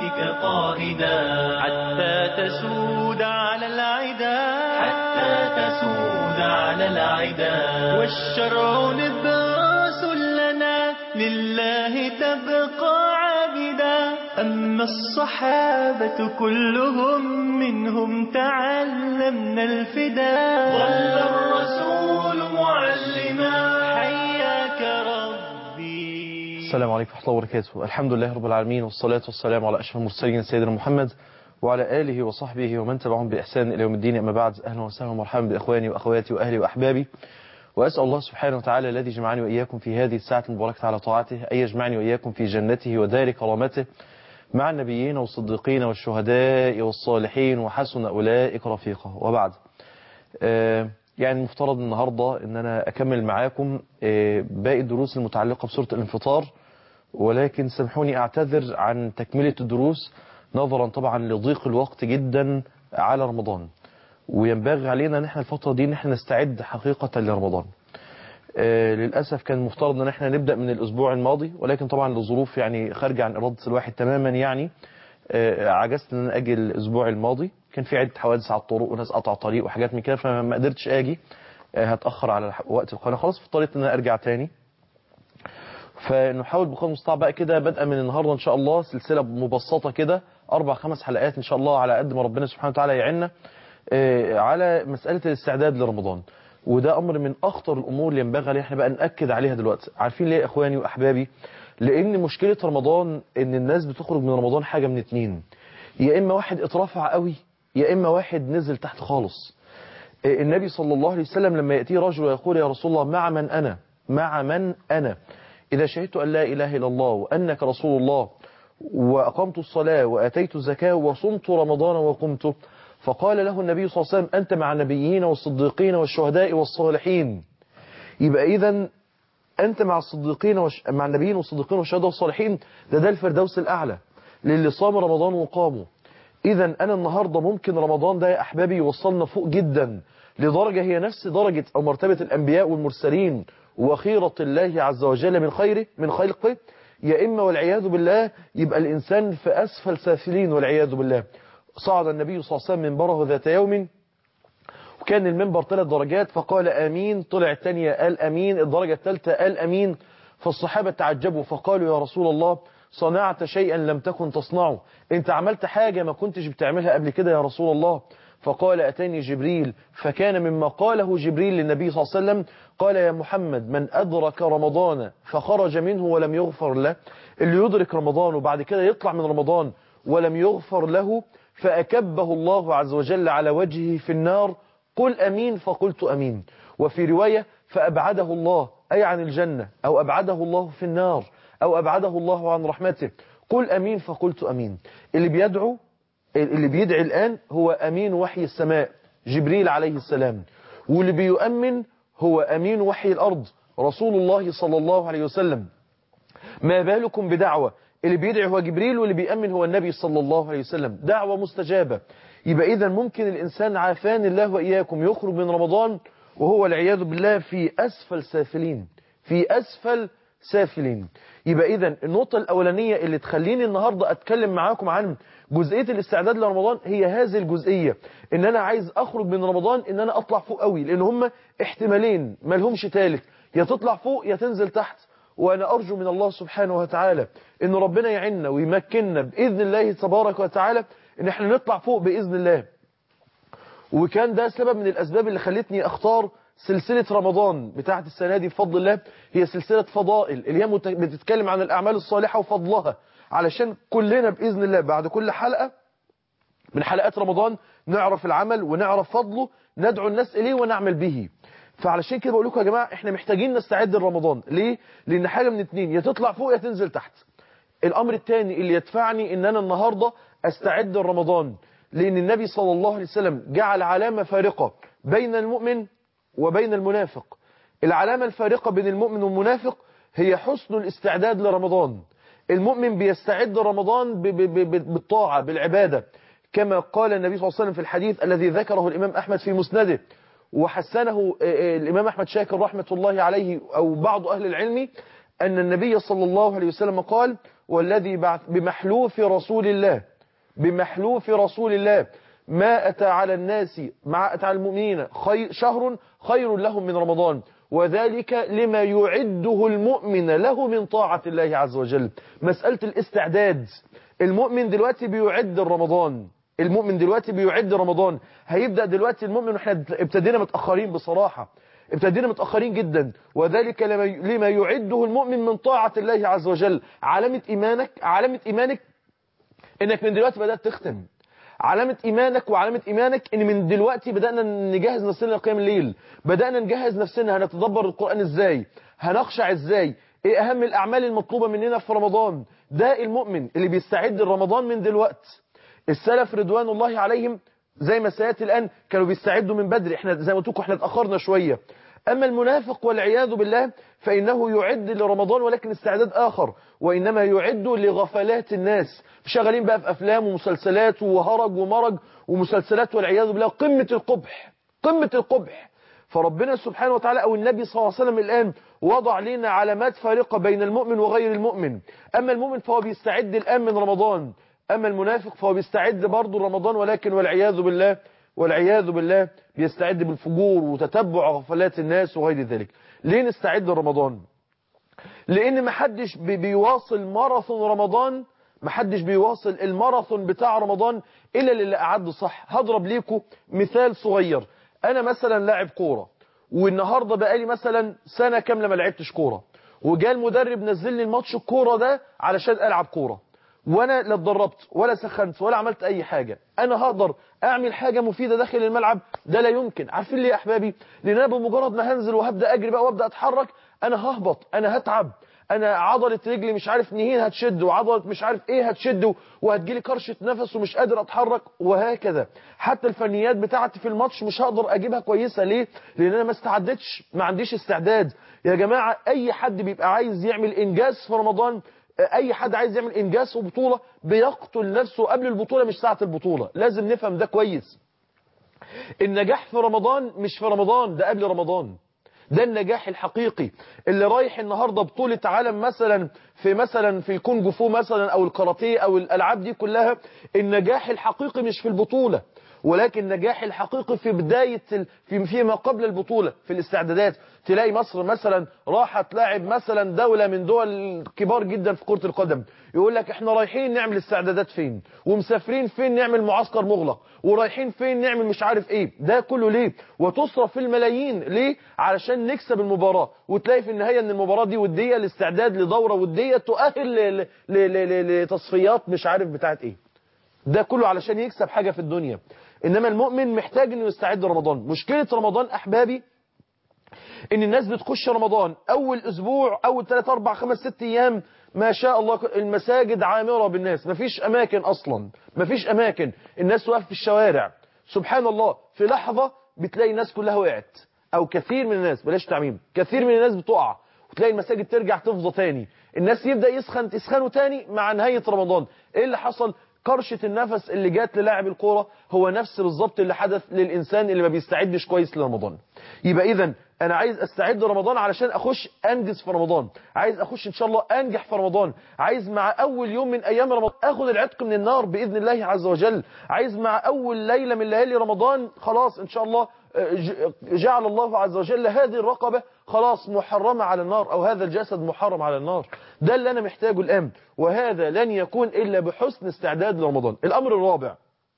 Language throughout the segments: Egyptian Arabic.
بطاعتك قائدا حتى تسود على العدا حتى تسود على العدا والشرع نبراس لنا لله تبقى عابدا أما الصحابة كلهم منهم تعلمنا الفداء ظل الرسول معلما حياك ربي السلام عليكم ورحمة الله وبركاته الحمد لله رب العالمين والصلاة والسلام على أشرف المرسلين سيدنا محمد وعلى آله وصحبه ومن تبعهم بإحسان إلى يوم الدين أما بعد أهلا وسهلا ومرحبا بإخواني وأخواتي وأهلي وأحبابي وأسأل الله سبحانه وتعالى الذي جمعني وإياكم في هذه الساعة المباركة على طاعته أن يجمعني وإياكم في جنته ودار كرامته مع النبيين والصديقين والشهداء والصالحين وحسن أولئك رفيقا وبعد آه يعني المفترض النهاردة ان انا اكمل معاكم آه باقي الدروس المتعلقة بسورة الانفطار ولكن سامحوني اعتذر عن تكملة الدروس نظرا طبعا لضيق الوقت جدا على رمضان وينبغي علينا ان احنا الفترة دي ان احنا نستعد حقيقة لرمضان آه للأسف كان مفترض ان احنا نبدأ من الاسبوع الماضي ولكن طبعا لظروف يعني خارجة عن ارادة الواحد تماما يعني آه عجزت ان انا اجي الاسبوع الماضي كان في عدة حوادث على الطرق وناس قطع طريق وحاجات من كده فما قدرتش اجي آه هتأخر على وقت القناة خلاص اضطريت ان انا ارجع تاني فنحاول بقدر المستطاع بقى كده بدءا من النهارده ان شاء الله سلسله مبسطه كده اربع خمس حلقات ان شاء الله على قد ما ربنا سبحانه وتعالى يعيننا على مساله الاستعداد لرمضان وده امر من اخطر الامور اللي ينبغي علينا احنا بقى ناكد عليها دلوقتي عارفين ليه يا اخواني واحبابي لان مشكله رمضان ان الناس بتخرج من رمضان حاجه من اتنين يا اما واحد اترفع قوي يا اما واحد نزل تحت خالص النبي صلى الله عليه وسلم لما ياتيه رجل ويقول يا رسول الله مع من انا مع من انا إذا شهدت أن لا إله إلا الله وأنك رسول الله وأقمت الصلاة وأتيت الزكاة وصمت رمضان وقمت فقال له النبي صلى الله عليه وسلم أنت مع النبيين والصديقين والشهداء والصالحين يبقى إذا أنت مع الصديقين وش... مع النبيين والصديقين والشهداء والصالحين ده ده الفردوس الأعلى للي صام رمضان وقاموا إذا أنا النهاردة ممكن رمضان ده يا أحبابي يوصلنا فوق جدا لدرجة هي نفس درجة أو مرتبة الأنبياء والمرسلين وخيرة الله عز وجل من خيره من خلقه يا إما والعياذ بالله يبقى الإنسان في أسفل سافلين والعياذ بالله صعد النبي صلى الله عليه وسلم منبره ذات يوم وكان المنبر ثلاث درجات فقال آمين طلع الثانية قال أمين الدرجة الثالثة قال أمين فالصحابة تعجبوا فقالوا يا رسول الله صنعت شيئا لم تكن تصنعه انت عملت حاجة ما كنتش بتعملها قبل كده يا رسول الله فقال أتاني جبريل فكان مما قاله جبريل للنبي صلى الله عليه وسلم قال يا محمد من أدرك رمضان فخرج منه ولم يغفر له اللي يدرك رمضان وبعد كده يطلع من رمضان ولم يغفر له فأكبه الله عز وجل على وجهه في النار قل أمين فقلت أمين وفي رواية فأبعده الله أي عن الجنة أو أبعده الله في النار أو أبعده الله عن رحمته قل أمين فقلت أمين اللي بيدعو اللي بيدعي الآن هو أمين وحي السماء جبريل عليه السلام واللي بيؤمن هو أمين وحي الأرض رسول الله صلى الله عليه وسلم ما بالكم بدعوة اللي بيدعي هو جبريل واللي بيأمن هو النبي صلى الله عليه وسلم دعوة مستجابة يبقى إذا ممكن الإنسان عافان الله وإياكم يخرج من رمضان وهو العياذ بالله في أسفل سافلين في أسفل سافلين يبقى إذا النقطة الأولانية اللي تخليني النهاردة أتكلم معاكم عن جزئية الاستعداد لرمضان هي هذه الجزئية ان انا عايز اخرج من رمضان ان انا اطلع فوق قوي لان هم احتمالين ما لهمش ثالث يا تطلع فوق يا تنزل تحت وانا ارجو من الله سبحانه وتعالى ان ربنا يعيننا ويمكننا باذن الله تبارك وتعالى ان احنا نطلع فوق باذن الله وكان ده سبب من الاسباب اللي خلتني اختار سلسلة رمضان بتاعت السنة دي بفضل الله هي سلسلة فضائل اللي هي بتتكلم عن الأعمال الصالحة وفضلها علشان كلنا بإذن الله بعد كل حلقة من حلقات رمضان نعرف العمل ونعرف فضله ندعو الناس إليه ونعمل به فعلشان كده بقول لكم يا جماعة احنا محتاجين نستعد لرمضان ليه؟ لأن حاجة من اتنين يا تطلع فوق يا تنزل تحت الأمر الثاني اللي يدفعني ان أنا النهاردة أستعد لرمضان لأن النبي صلى الله عليه وسلم جعل علامة فارقة بين المؤمن وبين المنافق العلامة الفارقة بين المؤمن والمنافق هي حسن الاستعداد لرمضان المؤمن بيستعد رمضان بالطاعة بالعبادة كما قال النبي صلى الله عليه وسلم في الحديث الذي ذكره الإمام أحمد في مسنده وحسنه الإمام أحمد شاكر رحمة الله عليه أو بعض أهل العلم أن النبي صلى الله عليه وسلم قال والذي بعث بمحلوف رسول الله بمحلوف رسول الله ما أتى على الناس ما أتى على المؤمنين خير شهر خير لهم من رمضان وذلك لما يعده المؤمن له من طاعة الله عز وجل مسألة الاستعداد المؤمن دلوقتي بيعد رمضان المؤمن دلوقتي بيعد رمضان هيبدأ دلوقتي المؤمن واحنا ابتدينا متأخرين بصراحة ابتدينا متأخرين جدا وذلك لما يعده المؤمن من طاعة الله عز وجل علامة إيمانك علامة إيمانك إنك من دلوقتي بدأت تختم علامة إيمانك وعلامة إيمانك إن من دلوقتي بدأنا نجهز نفسنا لقيام الليل بدأنا نجهز نفسنا هنتدبر القرآن إزاي هنخشع إزاي إيه أهم الأعمال المطلوبة مننا في رمضان ده المؤمن اللي بيستعد لرمضان من دلوقت السلف رضوان الله عليهم زي ما سياتي الآن كانوا بيستعدوا من بدري احنا زي ما قلت لكم احنا اتأخرنا شوية أما المنافق والعياذ بالله فإنه يعد لرمضان ولكن استعداد آخر وإنما يعد لغفلات الناس شغالين بقى في أفلام ومسلسلات وهرج ومرج ومسلسلات والعياذ بالله قمة القبح قمة القبح فربنا سبحانه وتعالى أو النبي صلى الله عليه وسلم الآن وضع لنا علامات فارقة بين المؤمن وغير المؤمن أما المؤمن فهو بيستعد الآن من رمضان أما المنافق فهو بيستعد برضه رمضان ولكن والعياذ بالله والعياذ بالله بيستعد بالفجور وتتبع غفلات الناس وغير ذلك ليه نستعد لرمضان لأن محدش بيواصل ماراثون رمضان محدش بيواصل الماراثون بتاع رمضان إلا اللي أعد صح هضرب ليكم مثال صغير أنا مثلا لاعب كورة والنهاردة بقالي مثلا سنة كاملة ما لعبتش كورة وجاء المدرب نزل لي الماتش الكورة ده علشان ألعب كورة وانا لا اتدربت ولا سخنت ولا عملت اي حاجة انا هقدر اعمل حاجة مفيدة داخل الملعب ده لا يمكن عارفين ليه يا احبابي لان انا بمجرد ما هنزل وهبدا اجري بقى وابدا اتحرك انا ههبط انا هتعب انا عضلة رجلي مش عارف نهين هتشد وعضلة مش عارف ايه هتشد وهتجيلي كرشة نفس ومش قادر اتحرك وهكذا حتى الفنيات بتاعتي في الماتش مش هقدر اجيبها كويسة ليه لان انا ما استعدتش ما عنديش استعداد يا جماعة اي حد بيبقى عايز يعمل انجاز في رمضان اي حد عايز يعمل انجاز وبطولة بيقتل نفسه قبل البطولة مش ساعة البطولة لازم نفهم ده كويس النجاح في رمضان مش في رمضان ده قبل رمضان ده النجاح الحقيقي اللي رايح النهاردة بطولة عالم مثلا في مثلا في الكونج فو مثلا او الكاراتيه او الالعاب دي كلها النجاح الحقيقي مش في البطولة ولكن النجاح الحقيقي في بداية في فيما قبل البطولة في الاستعدادات تلاقي مصر مثلا راحت لاعب مثلا دولة من دول كبار جدا في كرة القدم يقول لك احنا رايحين نعمل استعدادات فين ومسافرين فين نعمل معسكر مغلق ورايحين فين نعمل مش عارف ايه ده كله ليه وتصرف في الملايين ليه علشان نكسب المباراة وتلاقي في النهاية ان المباراة دي ودية الاستعداد لدورة ودية تؤهل لتصفيات مش عارف بتاعت ايه ده كله علشان يكسب حاجة في الدنيا إنما المؤمن محتاج أنه يستعد رمضان مشكلة رمضان أحبابي إن الناس بتخش رمضان أول أسبوع أول 3 4 5 6 أيام ما شاء الله المساجد عامرة بالناس مفيش أماكن أصلا مفيش أماكن الناس واقفة في الشوارع سبحان الله في لحظة بتلاقي الناس كلها وقعت أو كثير من الناس بلاش تعميم كثير من الناس بتقع وتلاقي المساجد ترجع تفضى تاني الناس يبدأ يسخن تسخنوا تاني مع نهاية رمضان إيه اللي حصل كرشة النفس اللي جات للاعب الكورة هو نفس بالظبط اللي حدث للإنسان اللي ما بيستعدش كويس لرمضان يبقى إذا أنا عايز أستعد لرمضان علشان أخش أنجز في رمضان عايز أخش إن شاء الله أنجح في رمضان عايز مع أول يوم من أيام رمضان أخذ العتق من النار بإذن الله عز وجل عايز مع أول ليلة من ليالي رمضان خلاص إن شاء الله جعل الله عز وجل هذه الرقبة خلاص محرمة على النار أو هذا الجسد محرم على النار ده اللي أنا محتاجه الآن وهذا لن يكون إلا بحسن استعداد لرمضان الأمر الرابع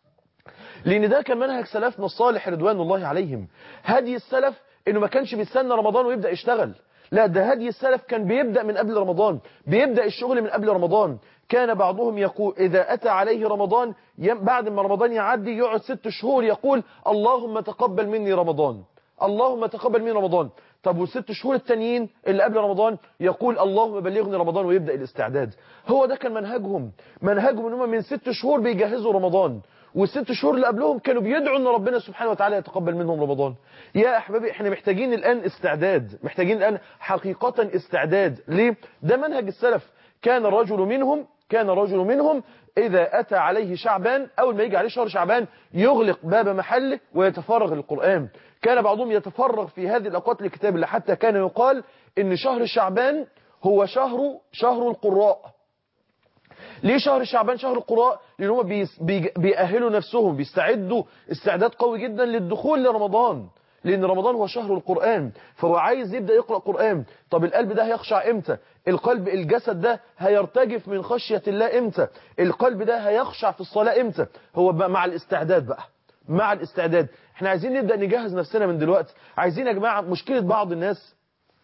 لأن ده كان منهج سلفنا الصالح رضوان الله عليهم هدي السلف إنه ما كانش بيستنى رمضان ويبدأ يشتغل لا ده هدي السلف كان بيبدأ من قبل رمضان بيبدأ الشغل من قبل رمضان كان بعضهم يقول إذا أتى عليه رمضان بعد ما رمضان يعدي يقعد ست شهور يقول اللهم تقبل مني رمضان اللهم تقبل مني رمضان طب والست شهور التانيين اللي قبل رمضان يقول اللهم بلغني رمضان ويبدأ الاستعداد هو ده كان منهجهم منهجهم ان هم من ست شهور بيجهزوا رمضان والست شهور اللي قبلهم كانوا بيدعوا ان ربنا سبحانه وتعالى يتقبل منهم رمضان يا احبابي احنا محتاجين الان استعداد محتاجين الان حقيقة استعداد ليه ده منهج السلف كان الرجل منهم كان رجل منهم إذا أتى عليه شعبان أول ما يجي عليه شهر شعبان يغلق باب محله ويتفرغ للقرآن كان بعضهم يتفرغ في هذه الأوقات لكتاب الله حتى كان يقال إن شهر شعبان هو شهر شهر القراء ليه شهر شعبان شهر القراء لان هم بيس- بيج- بيأهلوا نفسهم بيستعدوا استعداد قوي جدا للدخول لرمضان لان رمضان هو شهر القرآن فهو عايز يبدأ يقرأ قرآن طب القلب ده هيخشع امتى القلب الجسد ده هيرتجف من خشية الله امتى القلب ده هيخشع في الصلاة امتى هو بقى مع الاستعداد بقى مع الاستعداد احنا عايزين نبدأ نجهز نفسنا من دلوقتي عايزين يا جماعة مشكلة بعض الناس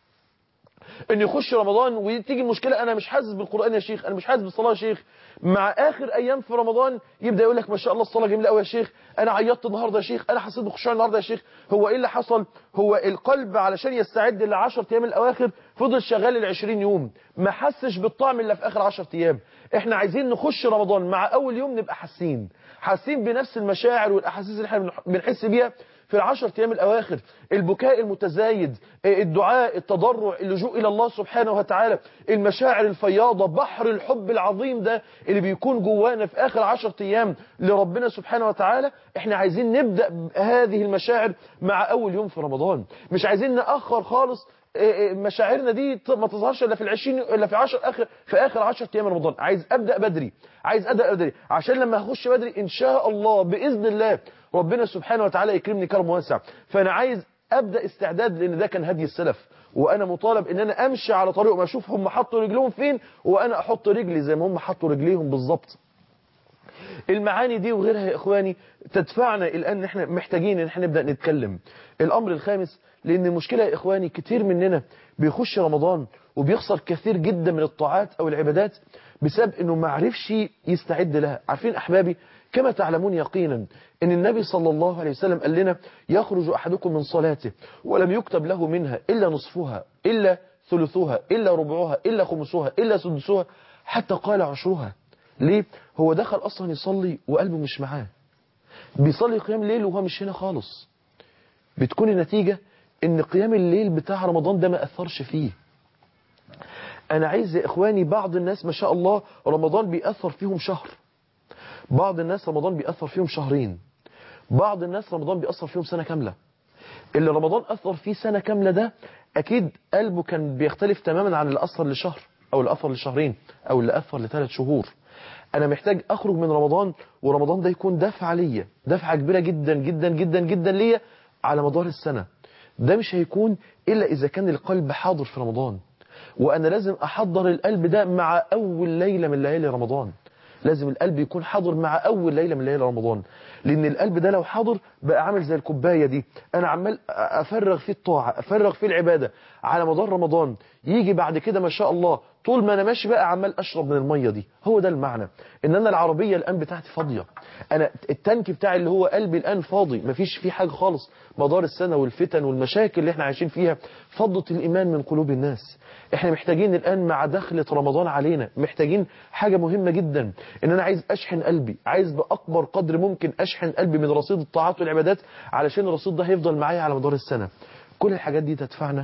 ان يخش رمضان وتيجي المشكلة انا مش حاسس بالقرآن يا شيخ انا مش حاسس بالصلاة يا شيخ مع اخر ايام في رمضان يبدأ يقول لك ما شاء الله الصلاة جميلة قوي يا شيخ انا عيطت النهاردة يا شيخ انا حسيت بخشوع النهاردة يا شيخ هو ايه اللي حصل هو القلب علشان يستعد ل 10 ايام الاواخر فضل شغال ال 20 يوم ما حسش بالطعم اللي في اخر 10 ايام احنا عايزين نخش رمضان مع اول يوم نبقى حاسين حاسين بنفس المشاعر والاحاسيس اللي احنا بنحس بيها في العشر ايام الاواخر البكاء المتزايد الدعاء التضرع اللجوء الى الله سبحانه وتعالى المشاعر الفياضه بحر الحب العظيم ده اللي بيكون جوانا في اخر عشر ايام لربنا سبحانه وتعالى احنا عايزين نبدا هذه المشاعر مع اول يوم في رمضان مش عايزين ناخر خالص مشاعرنا دي ما تظهرش الا في العشرين الا في عشر اخر في اخر 10 ايام رمضان عايز ابدا بدري عايز ابدا بدري عشان لما اخش بدري ان شاء الله باذن الله ربنا سبحانه وتعالى يكرمني كرم واسع فانا عايز ابدا استعداد لان ده كان هدي السلف وانا مطالب ان انا امشي على طريقهم اشوف هم حطوا رجلهم فين وانا احط رجلي زي ما هم حطوا رجليهم بالظبط المعاني دي وغيرها يا اخواني تدفعنا الان ان احنا محتاجين ان احنا نبدا نتكلم الامر الخامس لان المشكله يا اخواني كتير مننا بيخش رمضان وبيخسر كثير جدا من الطاعات او العبادات بسبب انه ما عرفش يستعد لها عارفين احبابي كما تعلمون يقينا ان النبي صلى الله عليه وسلم قال لنا يخرج احدكم من صلاته ولم يكتب له منها الا نصفها الا ثلثها الا ربعها الا خمسها الا سدسها حتى قال عشرها ليه هو دخل اصلا يصلي وقلبه مش معاه بيصلي قيام الليل وهو مش هنا خالص بتكون النتيجة ان قيام الليل بتاع رمضان ده ما اثرش فيه انا عايز يا اخواني بعض الناس ما شاء الله رمضان بيأثر فيهم شهر بعض الناس رمضان بيأثر فيهم شهرين بعض الناس رمضان بيأثر فيهم سنة كاملة اللي رمضان أثر فيه سنة كاملة ده أكيد قلبه كان بيختلف تماما عن اللي أثر لشهر أو اللي أثر لشهرين أو اللي أثر لثلاث شهور أنا محتاج أخرج من رمضان ورمضان ده يكون دفعة ليا دفعة كبيرة جدا جدا جدا جدا ليا على مدار السنة ده مش هيكون إلا إذا كان القلب حاضر في رمضان وأنا لازم أحضر القلب ده مع أول ليلة من ليالي رمضان لازم القلب يكون حاضر مع أول ليلة من ليالي رمضان لأن القلب ده لو حاضر بقى عامل زي الكوباية دي أنا عمال أفرغ فيه الطاعة أفرغ فيه العبادة على مدار رمضان يجي بعد كده ما شاء الله طول ما أنا ماشي بقى عمال أشرب من المية دي هو ده المعنى إن أنا العربية الآن بتاعتي فاضية أنا التانك بتاعي اللي هو قلبي الآن فاضي مفيش فيه حاجة خالص مدار السنة والفتن والمشاكل اللي احنا عايشين فيها فضت الإيمان من قلوب الناس احنا محتاجين الآن مع دخلة رمضان علينا محتاجين حاجة مهمة جدا ان انا عايز اشحن قلبي عايز باكبر قدر ممكن اشحن قلبي من رصيد الطاعات والعبادات علشان الرصيد ده هيفضل معايا على مدار السنة كل الحاجات دي تدفعنا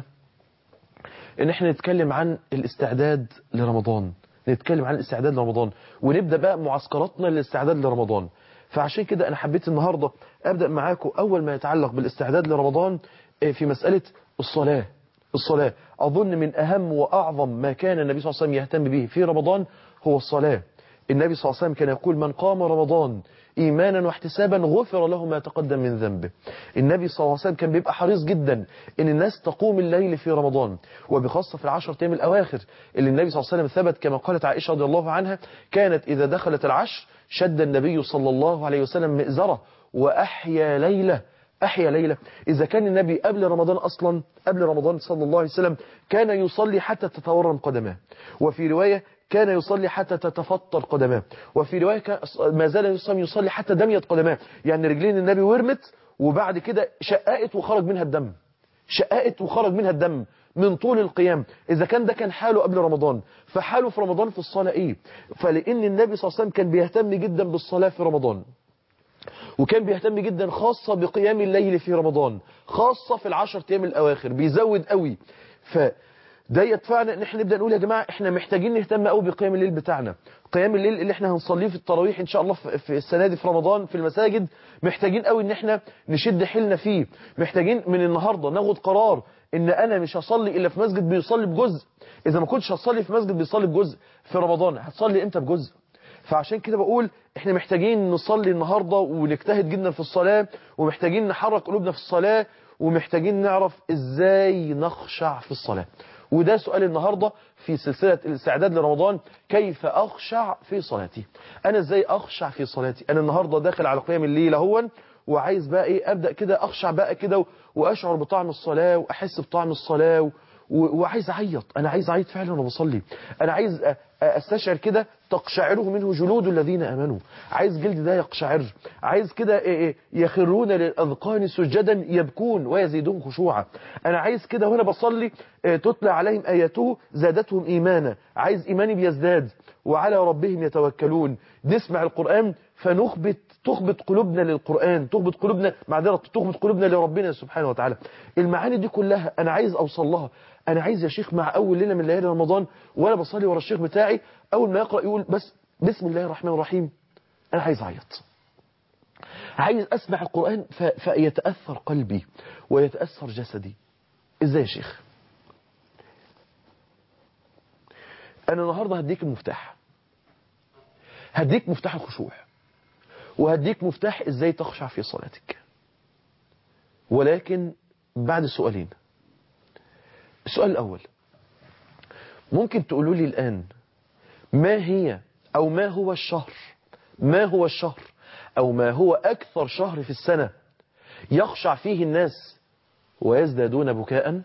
ان احنا نتكلم عن الاستعداد لرمضان نتكلم عن الاستعداد لرمضان ونبدأ بقى معسكراتنا للاستعداد لرمضان فعشان كده انا حبيت النهاردة ابدأ معاكم اول ما يتعلق بالاستعداد لرمضان في مسألة الصلاة الصلاة أظن من أهم وأعظم ما كان النبي صلى الله عليه وسلم يهتم به في رمضان هو الصلاة النبي صلى الله عليه وسلم كان يقول من قام رمضان إيمانا واحتسابا غفر له ما تقدم من ذنبه النبي صلى الله عليه وسلم كان بيبقى حريص جدا ان الناس تقوم الليل في رمضان وبخاصة في العشر أيام الأواخر اللي النبي صلى الله عليه وسلم ثبت كما قالت عائشة رضي الله عنها كانت إذا دخلت العشر شد النبي صلى الله عليه وسلم مئزرة وأحيا ليلة أحيا ليلة إذا كان النبي قبل رمضان أصلا قبل رمضان صلى الله عليه وسلم كان يصلي حتى تتورم قدماه وفي رواية كان يصلي حتى تتفطر قدماه وفي رواية ما زال يصلي حتى دميت قدماه يعني رجلين النبي ورمت وبعد كده شققت وخرج منها الدم شققت وخرج منها الدم من طول القيام إذا كان ده كان حاله قبل رمضان فحاله في رمضان في الصلاة إيه فلأن النبي صلى الله عليه وسلم كان بيهتم جدا بالصلاة في رمضان وكان بيهتم جدا خاصة بقيام الليل في رمضان خاصة في العشر ايام الأواخر بيزود قوي فده يدفعنا ان احنا نبدأ نقول يا جماعة احنا محتاجين نهتم قوي بقيام الليل بتاعنا قيام الليل اللي احنا هنصليه في التراويح ان شاء الله في السنة دي في رمضان في المساجد محتاجين قوي ان احنا نشد حيلنا فيه محتاجين من النهاردة ناخد قرار ان انا مش هصلي الا في مسجد بيصلي بجزء اذا ما كنتش هصلي في مسجد بيصلي بجزء في رمضان هتصلي امتى بجزء فعشان كده بقول احنا محتاجين نصلي النهاردة ونجتهد جدا في الصلاة ومحتاجين نحرك قلوبنا في الصلاة ومحتاجين نعرف ازاي نخشع في الصلاة وده سؤال النهاردة في سلسلة الاستعداد لرمضان كيف أخشع في صلاتي أنا ازاي أخشع في صلاتي أنا النهاردة داخل على قيام الليل هون وعايز بقى ايه أبدأ كده أخشع بقى كده وأشعر بطعم الصلاة وأحس بطعم الصلاة و... وعايز أعيط أنا عايز أعيط فعلا وأنا بصلي أنا عايز أستشعر كده تقشعره منه جلود الذين أمنوا عايز جلد ده يقشعر عايز كده يخرون للأذقان سجدا يبكون ويزيدون خشوعا أنا عايز كده وأنا بصلي تتلى عليهم آياته زادتهم إيمانا عايز إيماني بيزداد وعلى ربهم يتوكلون نسمع القرآن فنخبت تخبط قلوبنا للقرآن تخبط قلوبنا معذرة تخبط قلوبنا لربنا سبحانه وتعالى المعاني دي كلها أنا عايز أوصل لها أنا عايز يا شيخ مع أول ليلة من ليالي رمضان وأنا بصلي ورا الشيخ بتاعي أول ما يقرأ يقول بس بسم الله الرحمن الرحيم أنا عايز أعيط عايز أسمع القرآن فيتأثر قلبي ويتأثر جسدي إزاي يا شيخ أنا النهاردة هديك المفتاح هديك مفتاح الخشوع وهديك مفتاح إزاي تخشع في صلاتك ولكن بعد سؤالين السؤال الأول ممكن تقولوا لي الآن ما هي أو ما هو الشهر ما هو الشهر أو ما هو أكثر شهر في السنة يخشع فيه الناس ويزدادون بكاء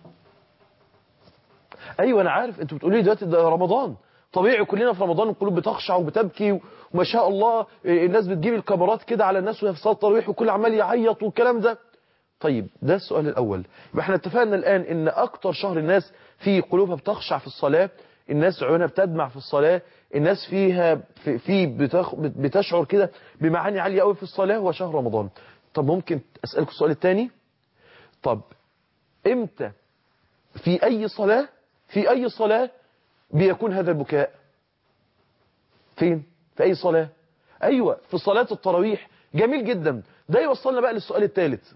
أيوة أنا عارف أنتوا بتقولوا لي دلوقتي ده رمضان طبيعي كلنا في رمضان القلوب بتخشع وبتبكي وما شاء الله الناس بتجيب الكاميرات كده على الناس وهي في صلاه التراويح وكل عمال يعيط والكلام ده طيب ده السؤال الأول يبقى احنا اتفقنا الآن ان أكتر شهر الناس في قلوبها بتخشع في الصلاة الناس عيونها بتدمع في الصلاة الناس فيها في, في بتخ بتشعر كده بمعاني عالية قوي في الصلاة هو شهر رمضان طب ممكن أسألك السؤال الثاني طب امتى في أي صلاة في أي صلاة بيكون هذا البكاء فين في أي صلاة أيوة في صلاة التراويح جميل جدا ده يوصلنا بقى للسؤال الثالث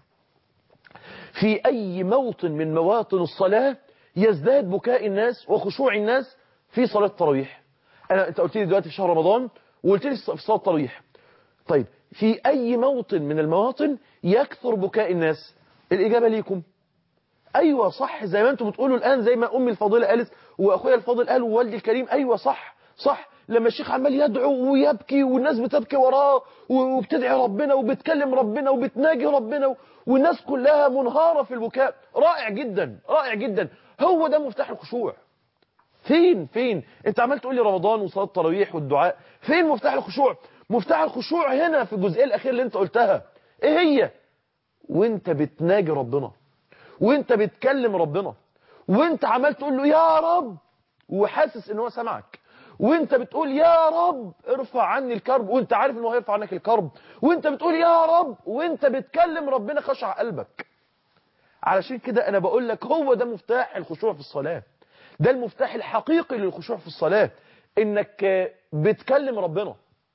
في أي موطن من مواطن الصلاة يزداد بكاء الناس وخشوع الناس في صلاة التراويح أنا أنت قلت لي دلوقتي في شهر رمضان وقلت لي في صلاة التراويح طيب في أي موطن من المواطن يكثر بكاء الناس الإجابة ليكم أيوة صح زي ما أنتم بتقولوا الآن زي ما أمي الفاضلة قالت وأخويا الفاضل قال ووالدي الكريم أيوة صح صح لما الشيخ عمال يدعو ويبكي والناس بتبكي وراه وبتدعي ربنا وبتكلم ربنا وبتناجي ربنا والناس كلها منهارة في البكاء رائع جدا رائع جدا هو ده مفتاح الخشوع فين فين انت عمال تقول لي رمضان وصلاة التراويح والدعاء فين مفتاح الخشوع مفتاح الخشوع هنا في الجزئية الأخيرة اللي انت قلتها ايه هي وانت بتناجي ربنا وانت بتكلم ربنا وانت عمال تقول له يا رب وحاسس ان هو سمعك وانت بتقول يا رب ارفع عني الكرب وانت عارف انه هيرفع عنك الكرب وانت بتقول يا رب وانت بتكلم ربنا خشع قلبك علشان كده انا بقول لك هو ده مفتاح الخشوع في الصلاة ده المفتاح الحقيقي للخشوع في الصلاة انك بتكلم ربنا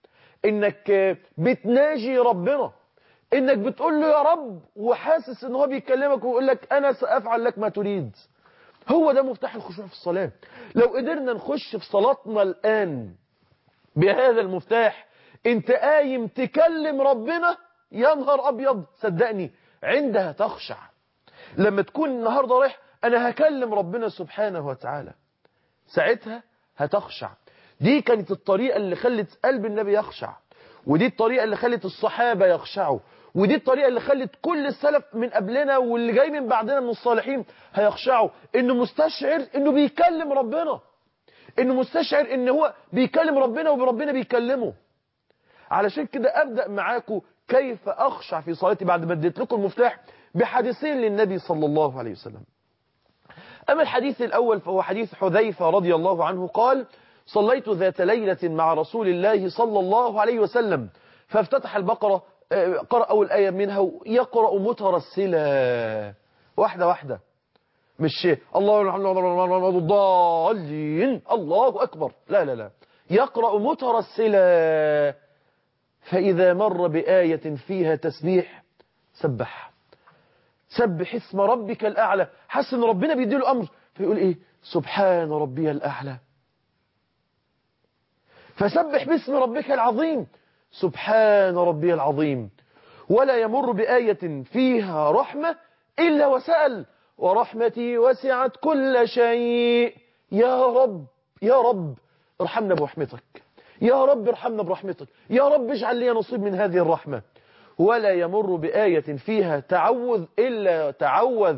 انك بتناجي ربنا انك بتقول له يا رب وحاسس ان هو بيكلمك ويقول لك انا سافعل لك ما تريد هو ده مفتاح الخشوع في الصلاة لو قدرنا نخش في صلاتنا الآن بهذا المفتاح انت قايم تكلم ربنا يا نهار أبيض صدقني عندها تخشع لما تكون النهاردة رايح أنا هكلم ربنا سبحانه وتعالى ساعتها هتخشع دي كانت الطريقة اللي خلت قلب النبي يخشع ودي الطريقة اللي خلت الصحابة يخشعوا ودي الطريقة اللي خلت كل السلف من قبلنا واللي جاي من بعدنا من الصالحين هيخشعوا انه مستشعر انه بيكلم ربنا انه مستشعر ان هو بيكلم ربنا وربنا بيكلمه علشان كده ابدأ معاكم كيف اخشع في صلاتي بعد ما اديت لكم المفتاح بحديثين للنبي صلى الله عليه وسلم اما الحديث الاول فهو حديث حذيفة رضي الله عنه قال صليت ذات ليلة مع رسول الله صلى الله عليه وسلم فافتتح البقرة قرأ أول آية منها يقرأ مترسلا واحدة واحدة مش الله الضالين الله أكبر لا لا لا يقرأ مترسلا فإذا مر بآية فيها تسبيح سبح سبح اسم ربك الأعلى حس ان ربنا بيديله أمر فيقول إيه سبحان ربي الأعلى فسبح باسم ربك العظيم سبحان ربي العظيم ولا يمر بآية فيها رحمة إلا وسأل ورحمتي وسعت كل شيء يا رب يا رب ارحمنا برحمتك يا رب ارحمنا برحمتك يا رب اجعل لي نصيب من هذه الرحمة ولا يمر بآية فيها تعوذ إلا تعوذ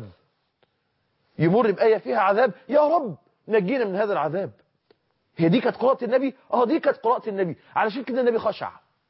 يمر بآية فيها عذاب يا رب نجينا من هذا العذاب هي دي كانت قراءة النبي اه دي كانت قراءة النبي علشان كده النبي خشع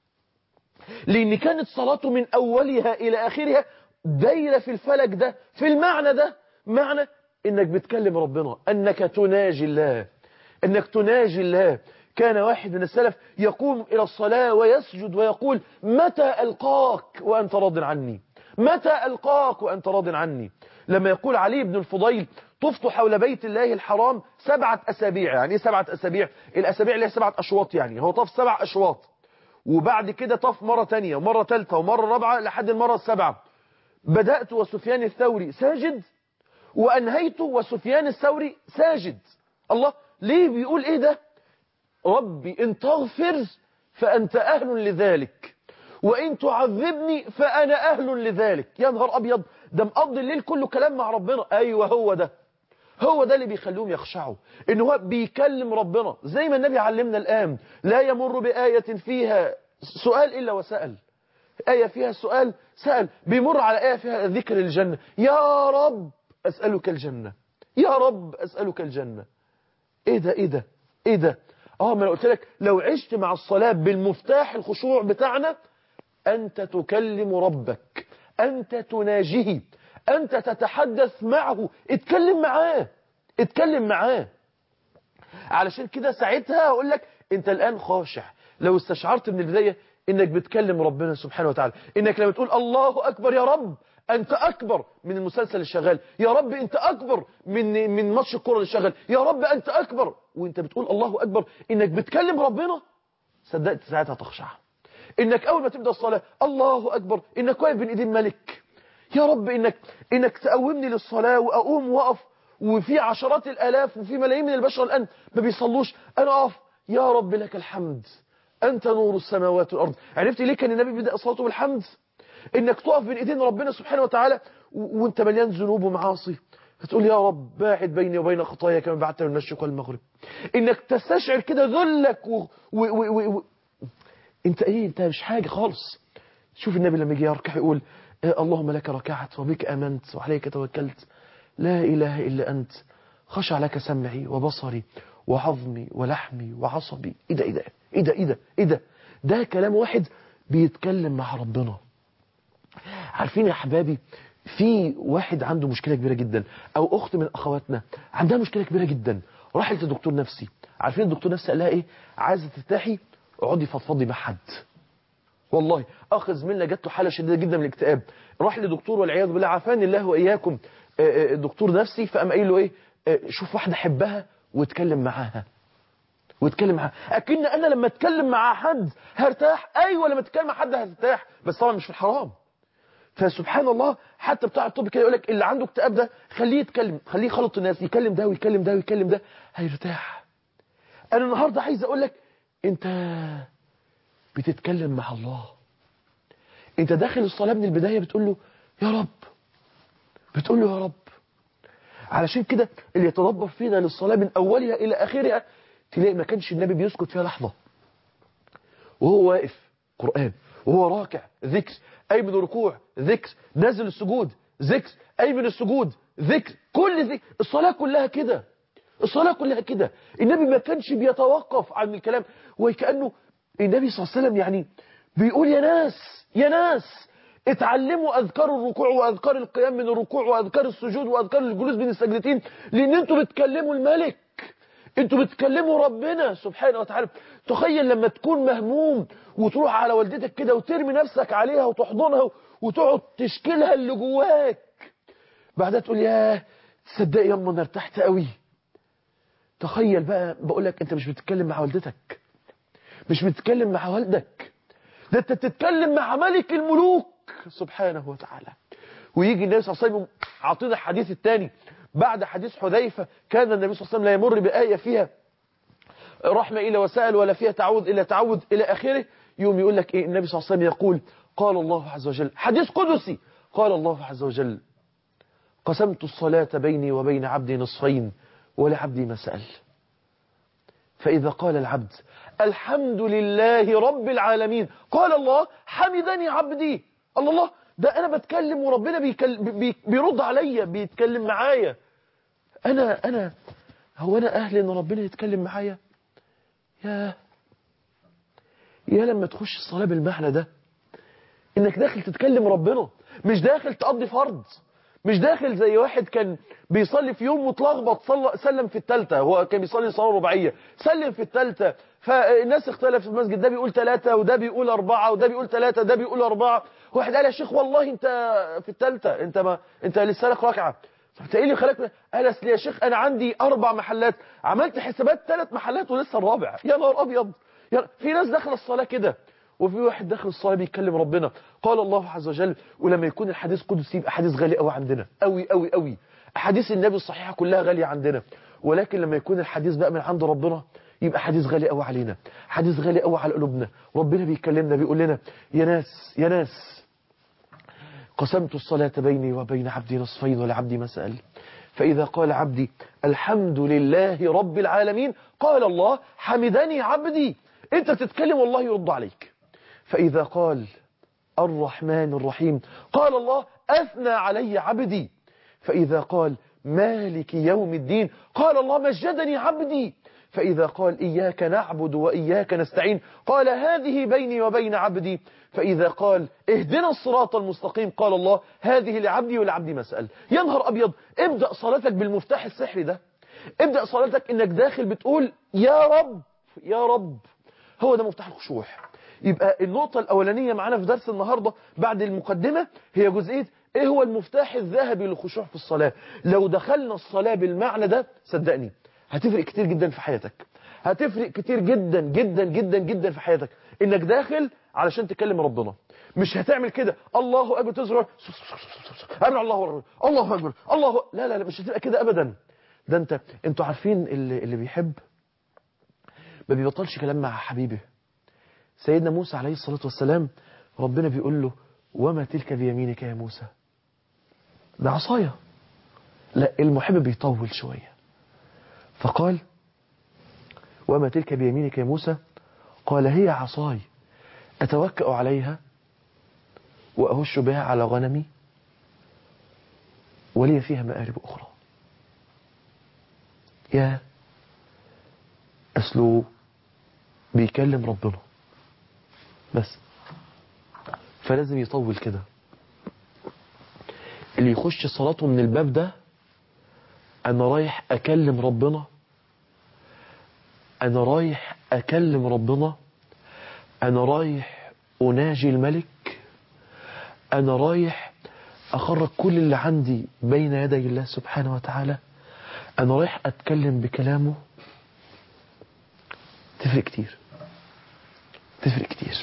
لأن كانت صلاته من أولها إلى آخرها دايرة في الفلك ده في المعنى ده معنى إنك بتكلم ربنا أنك تناجي الله أنك تناجي الله كان واحد من السلف يقوم إلى الصلاة ويسجد ويقول متى ألقاك وأنت راض عني متى ألقاك وأنت راض عني لما يقول علي بن الفضيل طفت حول بيت الله الحرام سبعة أسابيع يعني إيه سبعة أسابيع الأسابيع اللي هي سبعة أشواط يعني هو طاف سبع أشواط وبعد كده طاف مرة تانية ومرة تالتة ومرة رابعة لحد المرة السبعة بدأت وسفيان الثوري ساجد وأنهيت وسفيان الثوري ساجد الله ليه بيقول إيه ده ربي إن تغفر فأنت أهل لذلك وإن تعذبني فأنا أهل لذلك يا نهار أبيض ده مقضي الليل كله كلام مع ربنا أيوة هو ده هو ده اللي بيخليهم يخشعوا إن هو بيكلم ربنا زي ما النبي علمنا الآن لا يمر بآية فيها سؤال إلا وسأل آية فيها سؤال سأل بيمر على آية فيها ذكر الجنة يا رب أسألك الجنة يا رب أسألك الجنة إيه ده إيه ده إيه ده آه ما أنا قلت لك لو عشت مع الصلاة بالمفتاح الخشوع بتاعنا أنت تكلم ربك أنت تناجيه أنت تتحدث معه اتكلم معاه اتكلم معاه علشان كده ساعتها هقول لك انت الآن خاشع لو استشعرت من البداية انك بتكلم ربنا سبحانه وتعالى انك لما تقول الله أكبر يا رب أنت أكبر من المسلسل الشغال يا رب أنت أكبر من من ماتش الكرة اللي شغال يا رب أنت أكبر وأنت بتقول الله أكبر إنك بتكلم ربنا صدقت ساعتها تخشع إنك أول ما تبدأ الصلاة الله أكبر إنك واقف بين إيدين ملك يا رب إنك إنك تقومني للصلاة وأقوم وأقف وفي عشرات الآلاف وفي ملايين من البشر الآن ما بيصلوش أنا أقف يا رب لك الحمد أنت نور السماوات والأرض عرفت ليه كان النبي بدأ صلاته بالحمد انك تقف بين ايدين ربنا سبحانه وتعالى وانت مليان ذنوب ومعاصي فتقول يا رب باعد بيني وبين خطايا كما بعدت من المشرق والمغرب انك تستشعر كده ذلك و... و... و... و... انت ايه انت مش حاجة خالص شوف النبي لما يجي يركع يقول إيه اللهم لك ركعت وبك امنت وعليك توكلت لا اله الا انت خشع لك سمعي وبصري وعظمي ولحمي وعصبي ايه ده ايه ده ايه ده ايه ده ايه ده ده كلام واحد بيتكلم مع ربنا عارفين يا حبابي في واحد عنده مشكلة كبيرة جدا او اخت من اخواتنا عندها مشكلة كبيرة جدا راحت لدكتور نفسي عارفين الدكتور نفسي قال لها ايه عايزه ترتاحي اقعدي فضفضي مع حد والله اخ زميلنا جات له حاله شديده جدا من الاكتئاب راح لدكتور والعياذ بالله عافاني الله واياكم دكتور نفسي فقام قايل له ايه شوف واحده حبها واتكلم معاها واتكلم معاها اكن انا لما اتكلم مع حد هرتاح ايوه لما اتكلم مع حد هرتاح بس طبعا مش في الحرام فسبحان الله حتى بتاع الطب كده يقول لك اللي عنده اكتئاب ده خليه يتكلم خليه يخلط الناس يكلم ده ويكلم ده ويكلم ده هيرتاح انا النهارده عايز اقول لك انت بتتكلم مع الله انت داخل الصلاه من البدايه بتقول له يا رب بتقول له يا رب علشان كده اللي يتدبر فينا للصلاه من اولها الى اخرها تلاقي ما كانش النبي بيسكت فيها لحظه وهو واقف قران وهو راكع ذكر أي من الركوع ذكر نازل السجود ذكر أي من السجود ذكر كل ذكر الصلاة كلها كده الصلاة كلها كده النبي ما كانش بيتوقف عن الكلام وكأنه النبي صلى الله عليه وسلم يعني بيقول يا ناس يا ناس اتعلموا أذكار الركوع وأذكار القيام من الركوع وأذكار السجود وأذكار الجلوس بين السجدتين لأن انتوا بتكلموا الملك انتوا بتكلموا ربنا سبحانه وتعالى تخيل لما تكون مهموم وتروح على والدتك كده وترمي نفسك عليها وتحضنها وتقعد تشكيلها اللي جواك بعدها تقول ياه تصدقي ياما انا ارتحت قوي تخيل بقى بقول لك انت مش بتتكلم مع والدتك مش بتتكلم مع والدك ده انت بتتكلم مع ملك الملوك سبحانه وتعالى ويجي النبي صلى الله عليه وسلم عطينا الحديث الثاني بعد حديث حذيفة كان النبي صلى الله عليه وسلم لا يمر بآية فيها رحمة إلا وسائل ولا فيها تعود إلا تعود إلى آخره يوم يقول لك إيه النبي صلى الله عليه وسلم يقول قال الله عز وجل حديث قدسي قال الله عز وجل قسمت الصلاة بيني وبين عبدي نصفين ولعبدي ما سأل فإذا قال العبد الحمد لله رب العالمين قال الله حمدني عبدي الله الله ده أنا بتكلم وربنا بيكل بي بيرد عليا بيتكلم معايا أنا أنا هو أنا أهل إن ربنا يتكلم معايا يا يا لما تخش الصلاة بالمعنى ده إنك داخل تتكلم ربنا مش داخل تقضي فرض مش داخل زي واحد كان بيصلي في يوم واتلخبط صلى سلم في الثالثه هو كان بيصلي صلاه رباعيه سلم في الثالثه فالناس اختلف في المسجد ده بيقول ثلاثه وده بيقول اربعه وده بيقول ثلاثه ده بيقول اربعه واحد قال يا شيخ والله انت في الثالثه انت ما انت لسه لك ركعه انت ايه اللي خلاك قال اصل يا شيخ انا عندي اربع محلات عملت حسابات ثلاث محلات ولسه الرابع يا نهار ابيض يا في ناس داخله الصلاه كده وفي واحد داخل الصلاة بيتكلم ربنا قال الله عز وجل ولما يكون الحديث قدسي يبقى حديث غالي قوي عندنا قوي قوي قوي أحاديث النبي الصحيحة كلها غالية عندنا ولكن لما يكون الحديث بقى من عند ربنا يبقى حديث غالي قوي علينا حديث غالي قوي على قلوبنا ربنا بيكلمنا بيقول لنا يا ناس يا ناس قسمت الصلاة بيني وبين عبدي نصفين ولعبدي ما سأل فإذا قال عبدي الحمد لله رب العالمين قال الله حمدني عبدي انت تتكلم والله يرد عليك فإذا قال الرحمن الرحيم قال الله أثنى علي عبدي فإذا قال مالك يوم الدين قال الله مجدني عبدي فإذا قال إياك نعبد وإياك نستعين قال هذه بيني وبين عبدي فإذا قال اهدنا الصراط المستقيم قال الله هذه لعبدي ولعبدي مسأل يا نهار أبيض ابدأ صلاتك بالمفتاح السحري ده ابدأ صلاتك إنك داخل بتقول يا رب يا رب هو ده مفتاح الخشوع يبقى النقطة الأولانية معانا في درس النهاردة بعد المقدمة هي جزئية ايه هو المفتاح الذهبي للخشوع في الصلاة لو دخلنا الصلاة بالمعنى ده صدقني هتفرق كتير جدا في حياتك هتفرق كتير جدا جدا جدا جدا في حياتك انك داخل علشان تكلم ربنا مش هتعمل كده الله اكبر تزرع امن الله اكبر الله اكبر الله لا لا لا مش هتبقى كده ابدا ده انت انتوا عارفين اللي, اللي بيحب ما بيبطلش كلام مع حبيبه سيدنا موسى عليه الصلاة والسلام ربنا بيقول له وما تلك بيمينك يا موسى ده عصايا لا المحب بيطول شوية فقال وما تلك بيمينك يا موسى قال هي عصاي أتوكأ عليها وأهش بها على غنمي ولي فيها مآرب أخرى يا أسلو بيكلم ربنا بس فلازم يطول كده اللي يخش صلاته من الباب ده انا رايح اكلم ربنا انا رايح اكلم ربنا انا رايح اناجي الملك انا رايح اخرج كل اللي عندي بين يدي الله سبحانه وتعالى انا رايح اتكلم بكلامه تفرق كتير تفرق كتير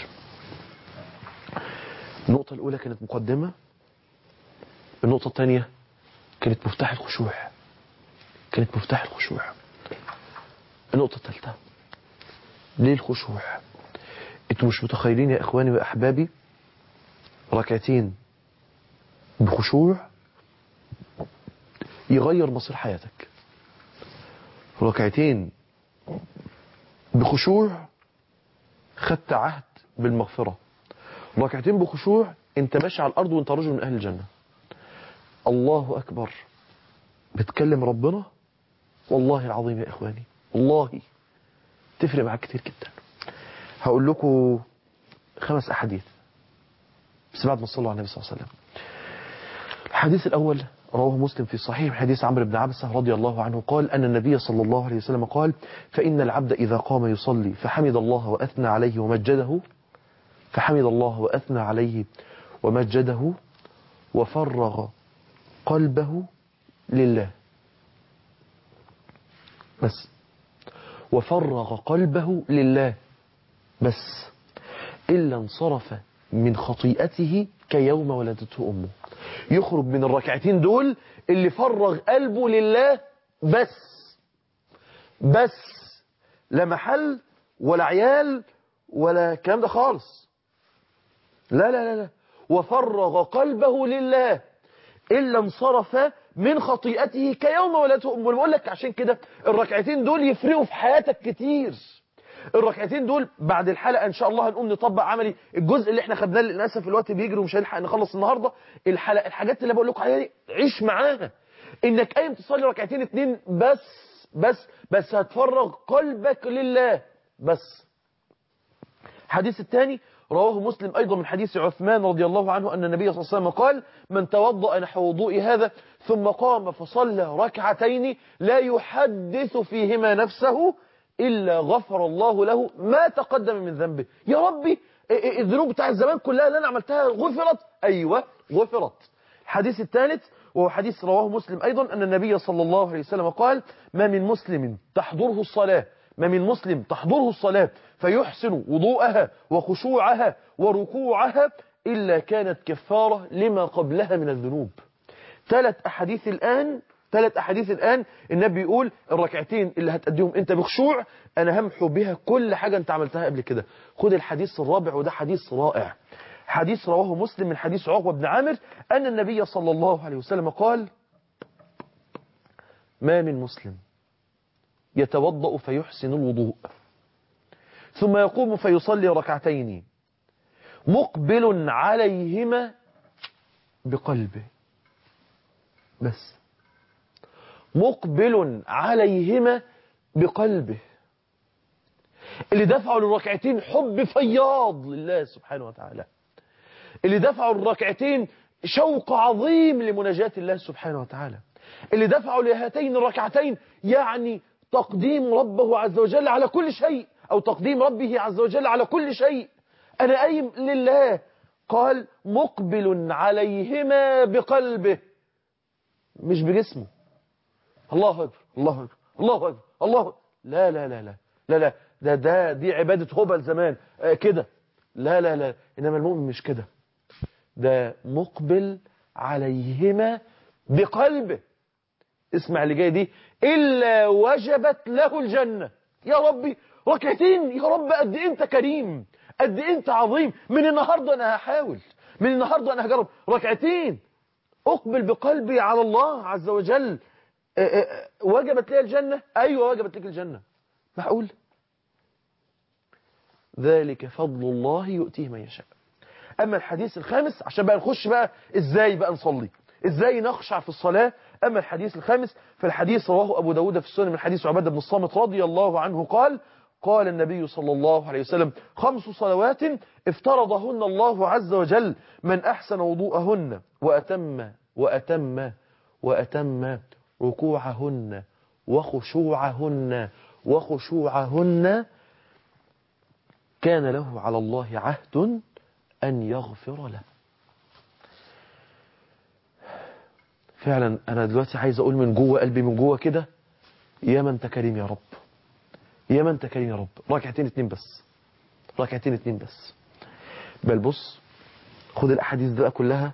النقطة الأولى كانت مقدمة النقطة الثانية كانت مفتاح الخشوع كانت مفتاح الخشوع النقطة الثالثة ليه الخشوع انتوا مش متخيلين يا اخواني واحبابي ركعتين بخشوع يغير مصير حياتك ركعتين بخشوع خدت عهد بالمغفرة ركعتين بخشوع انت ماشي على الارض وانت رجل من اهل الجنة الله اكبر بتكلم ربنا والله العظيم يا اخواني والله تفرق معاك كتير جدا هقول لكم خمس احاديث بس بعد ما صلوا على النبي صلى الله عليه وسلم الحديث الاول رواه مسلم في صحيح حديث عمرو بن عبسة رضي الله عنه قال أن النبي صلى الله عليه وسلم قال فإن العبد إذا قام يصلي فحمد الله وأثنى عليه ومجده فحمد الله وأثنى عليه ومجده وفرغ قلبه لله بس وفرغ قلبه لله بس إلا انصرف من خطيئته كيوم ولدته أمه يخرج من الركعتين دول اللي فرغ قلبه لله بس بس لا محل ولا عيال ولا الكلام ده خالص لا لا لا لا وفرغ قلبه لله إلا انصرف من خطيئته كيوم ولدته أمه بقول لك عشان كده الركعتين دول يفرقوا في حياتك كتير الركعتين دول بعد الحلقة إن شاء الله هنقوم نطبق عملي الجزء اللي احنا خدناه للأسف الوقت بيجري ومش هنلحق نخلص النهاردة الحلقة الحاجات اللي بقول لكم عليها دي عيش معاها إنك قايم تصلي ركعتين اتنين بس بس بس هتفرغ قلبك لله بس الحديث الثاني رواه مسلم أيضا من حديث عثمان رضي الله عنه أن النبي صلى الله عليه وسلم قال من توضأ نحو وضوء هذا ثم قام فصلى ركعتين لا يحدث فيهما نفسه إلا غفر الله له ما تقدم من ذنبه يا ربي الذنوب بتاع الزمان كلها اللي أنا عملتها غفرت أيوة غفرت الحديث الثالث وهو حديث رواه مسلم أيضا أن النبي صلى الله عليه وسلم قال ما من مسلم تحضره الصلاة ما من مسلم تحضره الصلاة فيحسن وضوءها وخشوعها وركوعها إلا كانت كفارة لما قبلها من الذنوب ثلاث أحاديث الآن ثلاث أحاديث الآن النبي يقول الركعتين اللي هتأديهم أنت بخشوع أنا همحو بها كل حاجة أنت عملتها قبل كده خد الحديث الرابع وده حديث رائع حديث رواه مسلم من حديث عقبة بن عامر أن النبي صلى الله عليه وسلم قال ما من مسلم يتوضأ فيحسن الوضوء ثم يقوم فيصلي ركعتين مقبل عليهما بقلبه بس مقبل عليهما بقلبه اللي دفعوا للركعتين حب فياض لله سبحانه وتعالى اللي دفعوا الركعتين شوق عظيم لمناجاة الله سبحانه وتعالى اللي دفعوا لهاتين الركعتين يعني تقديم ربه عز وجل على كل شيء أو تقديم ربه عز وجل على كل شيء أنا قايم لله قال مقبل عليهما بقلبه مش بجسمه الله أكبر الله أكبر الله أكبر الله أكبر. لا لا لا لا لا لا ده ده دي عبادة هبل زمان آه كده لا لا لا إنما المؤمن مش كده ده مقبل عليهما بقلبه اسمع اللي جاي دي إلا وجبت له الجنة يا ربي ركعتين يا رب قد إيه أنت كريم قد إيه أنت عظيم من النهاردة أنا هحاول من النهاردة أنا هجرب ركعتين أقبل بقلبي على الله عز وجل آه، آه، وجبت لي الجنة أيوة وجبت لك الجنة معقول ذلك فضل الله يؤتيه من يشاء أما الحديث الخامس عشان بقى نخش بقى إزاي بقى نصلي إزاي نخشع في الصلاة أما الحديث الخامس فالحديث رواه أبو داود في السنة من حديث عبادة بن الصامت رضي الله عنه قال قال النبي صلى الله عليه وسلم خمس صلوات افترضهن الله عز وجل من أحسن وضوءهن وأتم وأتم وأتم ركوعهن وخشوعهن وخشوعهن كان له على الله عهد أن يغفر له فعلا أنا دلوقتي عايز أقول من جوه قلبي من جوه كده يا من أنت كريم يا رب يا من أنت كريم يا رب ركعتين اتنين بس ركعتين اتنين بس بل بص خد الأحاديث دي بقى كلها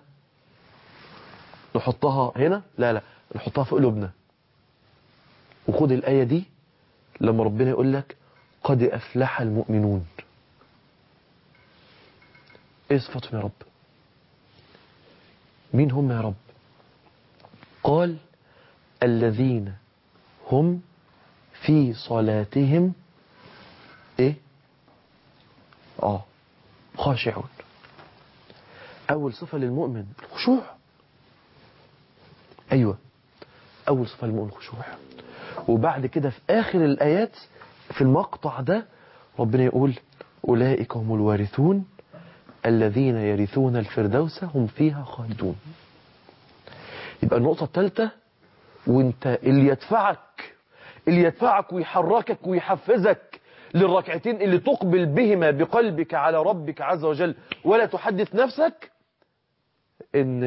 نحطها هنا لا لا نحطها في قلوبنا وخد الآية دي لما ربنا يقول لك قد أفلح المؤمنون ايه صفاتهم يا رب مين هم يا رب قال الذين هم في صلاتهم ايه اه خاشعون اول صفة للمؤمن الخشوع ايوه اول صفة للمؤمن الخشوع وبعد كده في اخر الايات في المقطع ده ربنا يقول اولئك هم الوارثون الذين يرثون الفردوس هم فيها خالدون يبقى النقطة الثالثة وانت اللي يدفعك اللي يدفعك ويحركك ويحفزك للركعتين اللي تقبل بهما بقلبك على ربك عز وجل ولا تحدث نفسك ان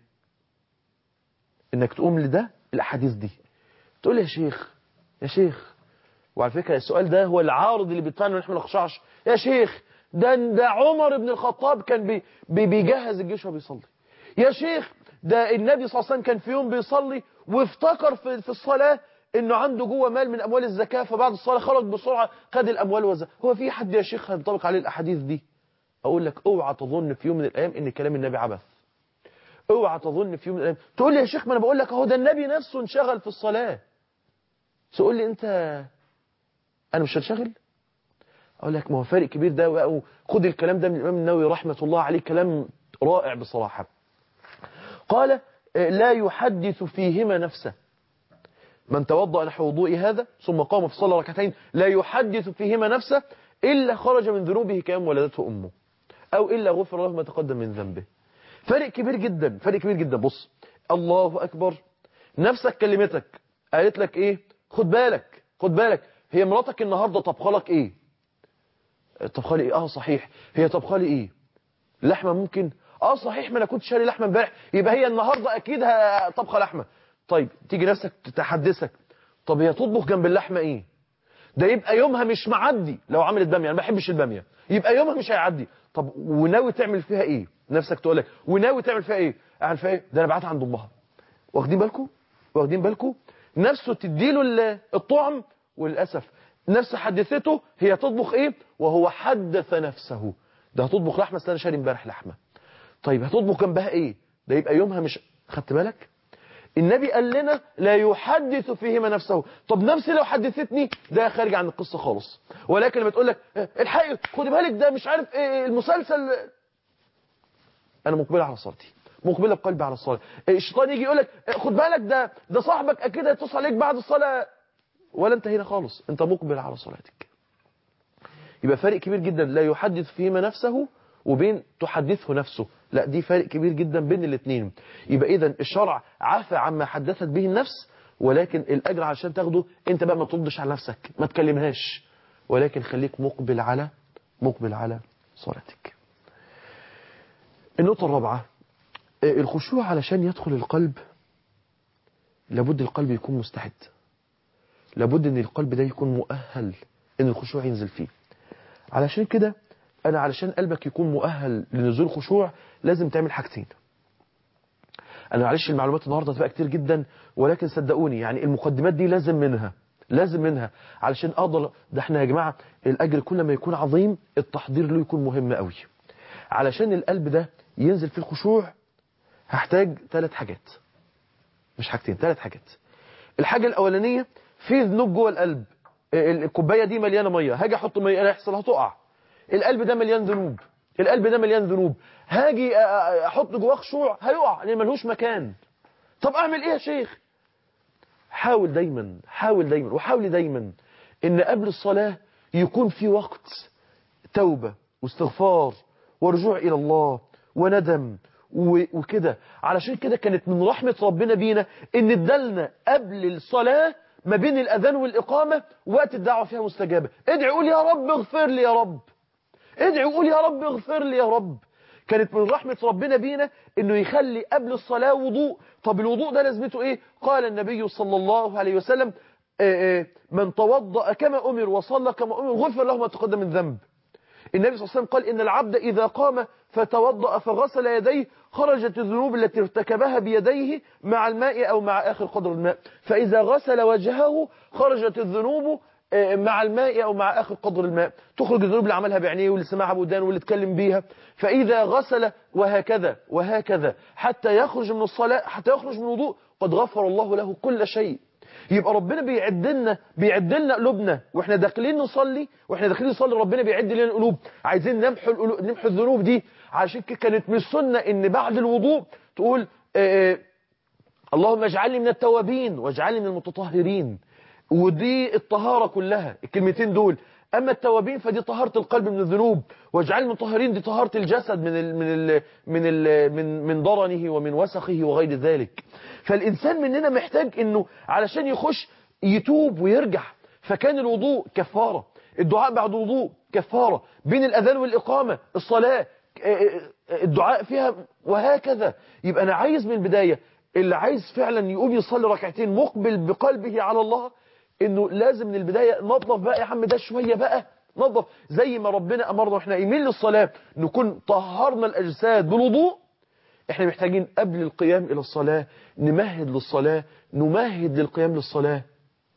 انك تقوم لده الاحاديث دي تقول يا شيخ يا شيخ وعلى فكرة السؤال ده هو العارض اللي بيدفعنا نحن ما نخشعش يا شيخ ده ده عمر بن الخطاب كان بي بي بيجهز الجيش وبيصلي يا شيخ ده النبي صلى الله عليه وسلم كان في يوم بيصلي وافتكر في, في الصلاة انه عنده جوه مال من اموال الزكاه فبعد الصلاه خرج بسرعه خد الاموال وزكاه هو في حد يا شيخ هينطبق عليه الاحاديث دي اقول لك اوعى تظن في يوم من الايام ان كلام النبي عبث اوعى تظن في يوم من الايام تقول لي يا شيخ ما انا بقول لك اهو ده النبي نفسه انشغل في الصلاه تقول لي انت انا مش هنشغل اقول لك ما هو فارق كبير ده بقى خد الكلام ده من الامام النووي رحمه الله عليه كلام رائع بصراحه قال لا يحدث فيهما نفسه من توضأ نحو وضوء هذا ثم قام في صلى ركعتين لا يحدث فيهما نفسه إلا خرج من ذنوبه كيوم ولدته أمه أو إلا غفر له ما تقدم من ذنبه فرق كبير جدا فرق كبير جدا بص الله أكبر نفسك كلمتك قالت لك إيه خد بالك خد بالك هي مراتك النهاردة طبخة لك إيه طبخة لي إيه آه صحيح هي طبخة لي إيه لحمة ممكن اه صحيح ما انا كنت شاري لحمه امبارح يبقى هي النهارده اكيد طبخه لحمه طيب تيجي نفسك تحدثك طب هي تطبخ جنب اللحمه ايه ده يبقى يومها مش معدي لو عملت باميه انا ما بحبش الباميه يبقى يومها مش هيعدي طب وناوي تعمل فيها ايه نفسك تقول لك وناوي تعمل فيها ايه اعمل فيها ايه ده انا بعتها عند امها واخدين بالكم واخدين بالكم نفسه تديله الطعم وللاسف نفس حدثته هي تطبخ ايه وهو حدث نفسه ده هتطبخ لحمه اصل انا شاري امبارح لحمه طيب هتطبخ جنبها ايه ده يبقى يومها مش خدت بالك النبي قال لنا لا يحدث فيهما نفسه طب نفسي لو حدثتني ده خارج عن القصة خالص ولكن لما تقول لك الحقي خد بالك ده مش عارف ايه المسلسل انا مقبله على صلاتي مقبله بقلبي على الصلاه الشيطان يجي يقول لك خد بالك ده ده صاحبك اكيد هيتصل عليك بعد الصلاه ولا انت هنا خالص انت مقبل على صلاتك يبقى فرق كبير جدا لا يحدث فيهما نفسه وبين تحدثه نفسه لا دي فرق كبير جدا بين الاثنين يبقى اذا الشرع عفى عما حدثت به النفس ولكن الاجر عشان تاخده انت بقى ما تردش على نفسك ما تكلمهاش ولكن خليك مقبل على مقبل على صلاتك النقطة الرابعة الخشوع علشان يدخل القلب لابد القلب يكون مستعد لابد ان القلب ده يكون مؤهل ان الخشوع ينزل فيه علشان كده انا علشان قلبك يكون مؤهل لنزول خشوع لازم تعمل حاجتين انا معلش المعلومات النهارده هتبقى كتير جدا ولكن صدقوني يعني المقدمات دي لازم منها لازم منها علشان اقدر ده احنا يا جماعه الاجر كل ما يكون عظيم التحضير له يكون مهم قوي علشان القلب ده ينزل في الخشوع هحتاج ثلاث حاجات مش حاجتين ثلاث حاجات الحاجه الاولانيه في ذنوب جوه القلب الكوبايه دي مليانه ميه هاجي احط ميه ايه هيحصل هتقع القلب ده مليان ذنوب القلب ده مليان ذنوب هاجي احط جواه خشوع هيقع لان ملهوش مكان طب اعمل ايه يا شيخ حاول دايما حاول دايما وحاولي دايما ان قبل الصلاة يكون في وقت توبة واستغفار ورجوع الى الله وندم وكده علشان كده كانت من رحمة ربنا بينا ان ادالنا قبل الصلاة ما بين الاذان والاقامة وقت الدعوة فيها مستجابة ادعي قول يا رب اغفر لي يا رب ادعي وقول يا رب اغفر لي يا رب كانت من رحمة ربنا بينا انه يخلي قبل الصلاة وضوء طب الوضوء ده لازمته ايه قال النبي صلى الله عليه وسلم آآ آآ من توضأ كما أمر وصلى كما أمر غفر له ما تقدم من ذنب النبي صلى الله عليه وسلم قال إن العبد إذا قام فتوضأ فغسل يديه خرجت الذنوب التي ارتكبها بيديه مع الماء أو مع آخر قدر الماء فإذا غسل وجهه خرجت الذنوب مع الماء أو مع آخر قدر الماء تخرج الذنوب اللي عملها بعينيه واللي سمعها بودانه واللي اتكلم بيها فإذا غسل وهكذا وهكذا حتى يخرج من الصلاة حتى يخرج من الوضوء قد غفر الله له كل شيء يبقى ربنا بيعد لنا بيعد لنا قلوبنا واحنا داخلين نصلي واحنا داخلين نصلي ربنا بيعد لنا القلوب عايزين نمحو القلوب نمحو الذنوب دي عشان كده كانت من السنه ان بعد الوضوء تقول آه اللهم اجعلني من التوابين واجعلني من المتطهرين ودي الطهارة كلها الكلمتين دول أما التوابين فدي طهارة القلب من الذنوب واجعل المطهرين دي طهارة الجسد من ال من ال من ال من من ضرنه ومن وسخه وغير ذلك فالإنسان مننا محتاج إنه علشان يخش يتوب ويرجع فكان الوضوء كفارة الدعاء بعد الوضوء كفارة بين الأذان والإقامة الصلاة الدعاء فيها وهكذا يبقى أنا عايز من البداية اللي عايز فعلا يقوم يصلي ركعتين مقبل بقلبه على الله انه لازم من البداية نظف بقى يا عم ده شوية بقى نظف زي ما ربنا امرنا واحنا قايمين للصلاة نكون طهرنا الاجساد بالوضوء احنا محتاجين قبل القيام الى الصلاة نمهد للصلاة نمهد للقيام للصلاة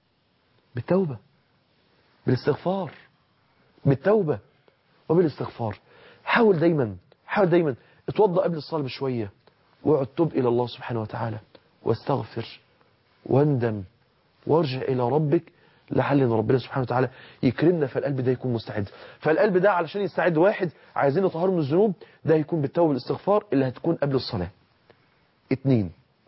بالتوبة بالاستغفار بالتوبة وبالاستغفار حاول دايما حاول دايما اتوضى قبل الصلاة بشوية واقعد تب إلى الله سبحانه وتعالى واستغفر واندم وارجع إلى ربك لعل ان ربنا سبحانه وتعالى يكرمنا فالقلب ده يكون مستعد فالقلب ده علشان يستعد واحد عايزين نطهره من الذنوب ده هيكون بالتوبة والاستغفار اللي هتكون قبل الصلاة اتنين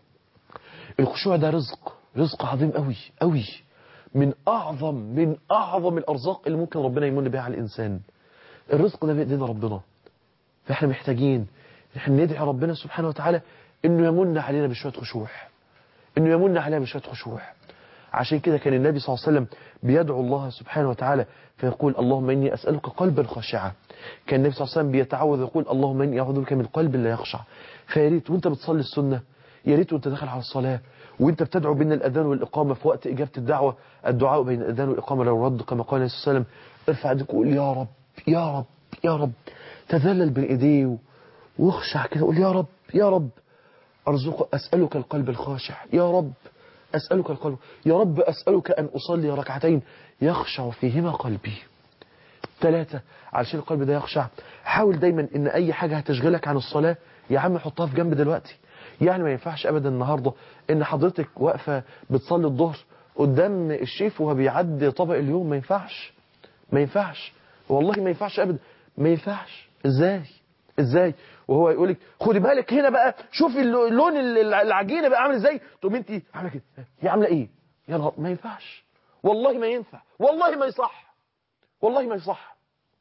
الخشوع ده رزق رزق عظيم قوي قوي من أعظم من أعظم الأرزاق اللي ممكن ربنا يمن بها على الإنسان الرزق ده بإيدينا ربنا فإحنا محتاجين إحنا ندعي ربنا سبحانه وتعالى إنه يمن علينا بشوية خشوع إنه يمن علينا بشوية خشوع عشان كده كان النبي صلى الله عليه وسلم بيدعو الله سبحانه وتعالى فيقول اللهم إني أسألك قلبا خاشعا كان النبي صلى الله عليه وسلم بيتعوذ يقول اللهم إني أعوذ بك من قلب لا يخشع فيا ريت وانت بتصلي السنة يا ريت وانت داخل على الصلاة وانت بتدعو بين الأذان والإقامة في وقت إجابة الدعوة الدعاء بين الأذان والإقامة لو رد كما قال النبي صلى الله عليه وسلم ارفع يدك وقول يا رب يا رب يا رب تذلل بين ايديه واخشع كده قول يا رب يا رب أرزق أسألك القلب الخاشع يا رب أسألك القلب يا رب أسألك أن أصلي ركعتين يخشع فيهما قلبي ثلاثة علشان القلب ده يخشع حاول دايما ان اي حاجة هتشغلك عن الصلاة يا عم حطها في جنب دلوقتي يعني ما ينفعش ابدا النهاردة ان حضرتك واقفة بتصلي الظهر قدام الشيف وهو بيعدي طبق اليوم ما ينفعش ما ينفعش والله ما ينفعش ابدا ما ينفعش ازاي ازاي وهو يقول لك خدي بالك هنا بقى شوفي اللون العجينه بقى عامل ازاي تقوم انت عامله كده هي عامله ايه يا نهار ما ينفعش والله ما ينفع والله ما يصح والله ما يصح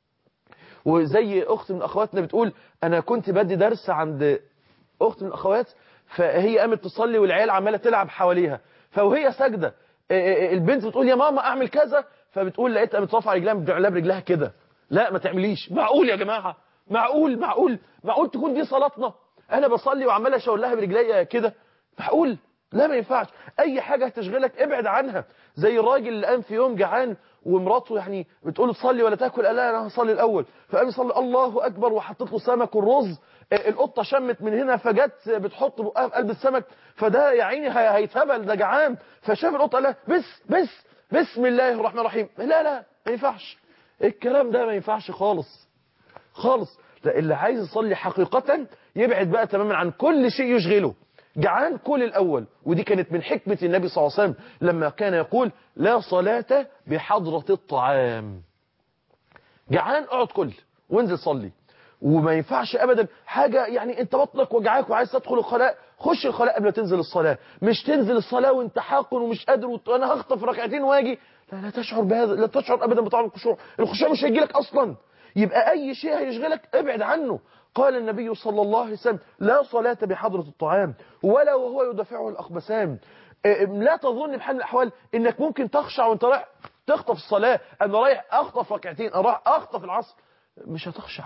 وزي اخت من اخواتنا بتقول انا كنت بدي درس عند اخت من الاخوات فهي قامت تصلي والعيال عماله تلعب حواليها فوهي ساجده البنت بتقول يا ماما اعمل كذا فبتقول لقيتها قامت رافعه رجلها بتعملها برجلها كده لا ما تعمليش معقول يا جماعه معقول معقول معقول تكون دي صلاتنا انا بصلي وعمال اشاور لها برجليا كده معقول لا ما ينفعش اي حاجه هتشغلك ابعد عنها زي الراجل اللي قام في يوم جعان ومراته يعني بتقول له تصلي ولا تاكل قال لا انا هصلي الاول فقام يصلي الله اكبر وحطت له سمك والرز القطه شمت من هنا فجت بتحط بقها في قلب السمك فده يا عيني هيتهبل ده جعان فشاف القطه قال لها بس بس بسم الله الرحمن الرحيم لا لا ما ينفعش الكلام ده ما ينفعش خالص خالص لا اللي عايز يصلي حقيقة يبعد بقى تماما عن كل شيء يشغله جعان كل الأول ودي كانت من حكمة النبي صلى الله عليه وسلم لما كان يقول لا صلاة بحضرة الطعام جعان اقعد كل وانزل صلي وما ينفعش ابدا حاجة يعني انت بطنك وجعاك وعايز تدخل الخلاء خش الخلاء قبل ما تنزل الصلاة مش تنزل الصلاة وانت حاقن ومش قادر وت... انا هخطف ركعتين واجي لا لا تشعر بهذا لا تشعر ابدا بطعم الخشوع الخشوع مش هيجي لك اصلا يبقى اي شيء هيشغلك ابعد عنه قال النبي صلى الله عليه وسلم لا صلاة بحضرة الطعام ولا وهو يدافعه الأخبثان لا تظن بحال الأحوال انك ممكن تخشع وانت رايح تخطف الصلاة انا رايح اخطف ركعتين انا رايح اخطف العصر مش هتخشع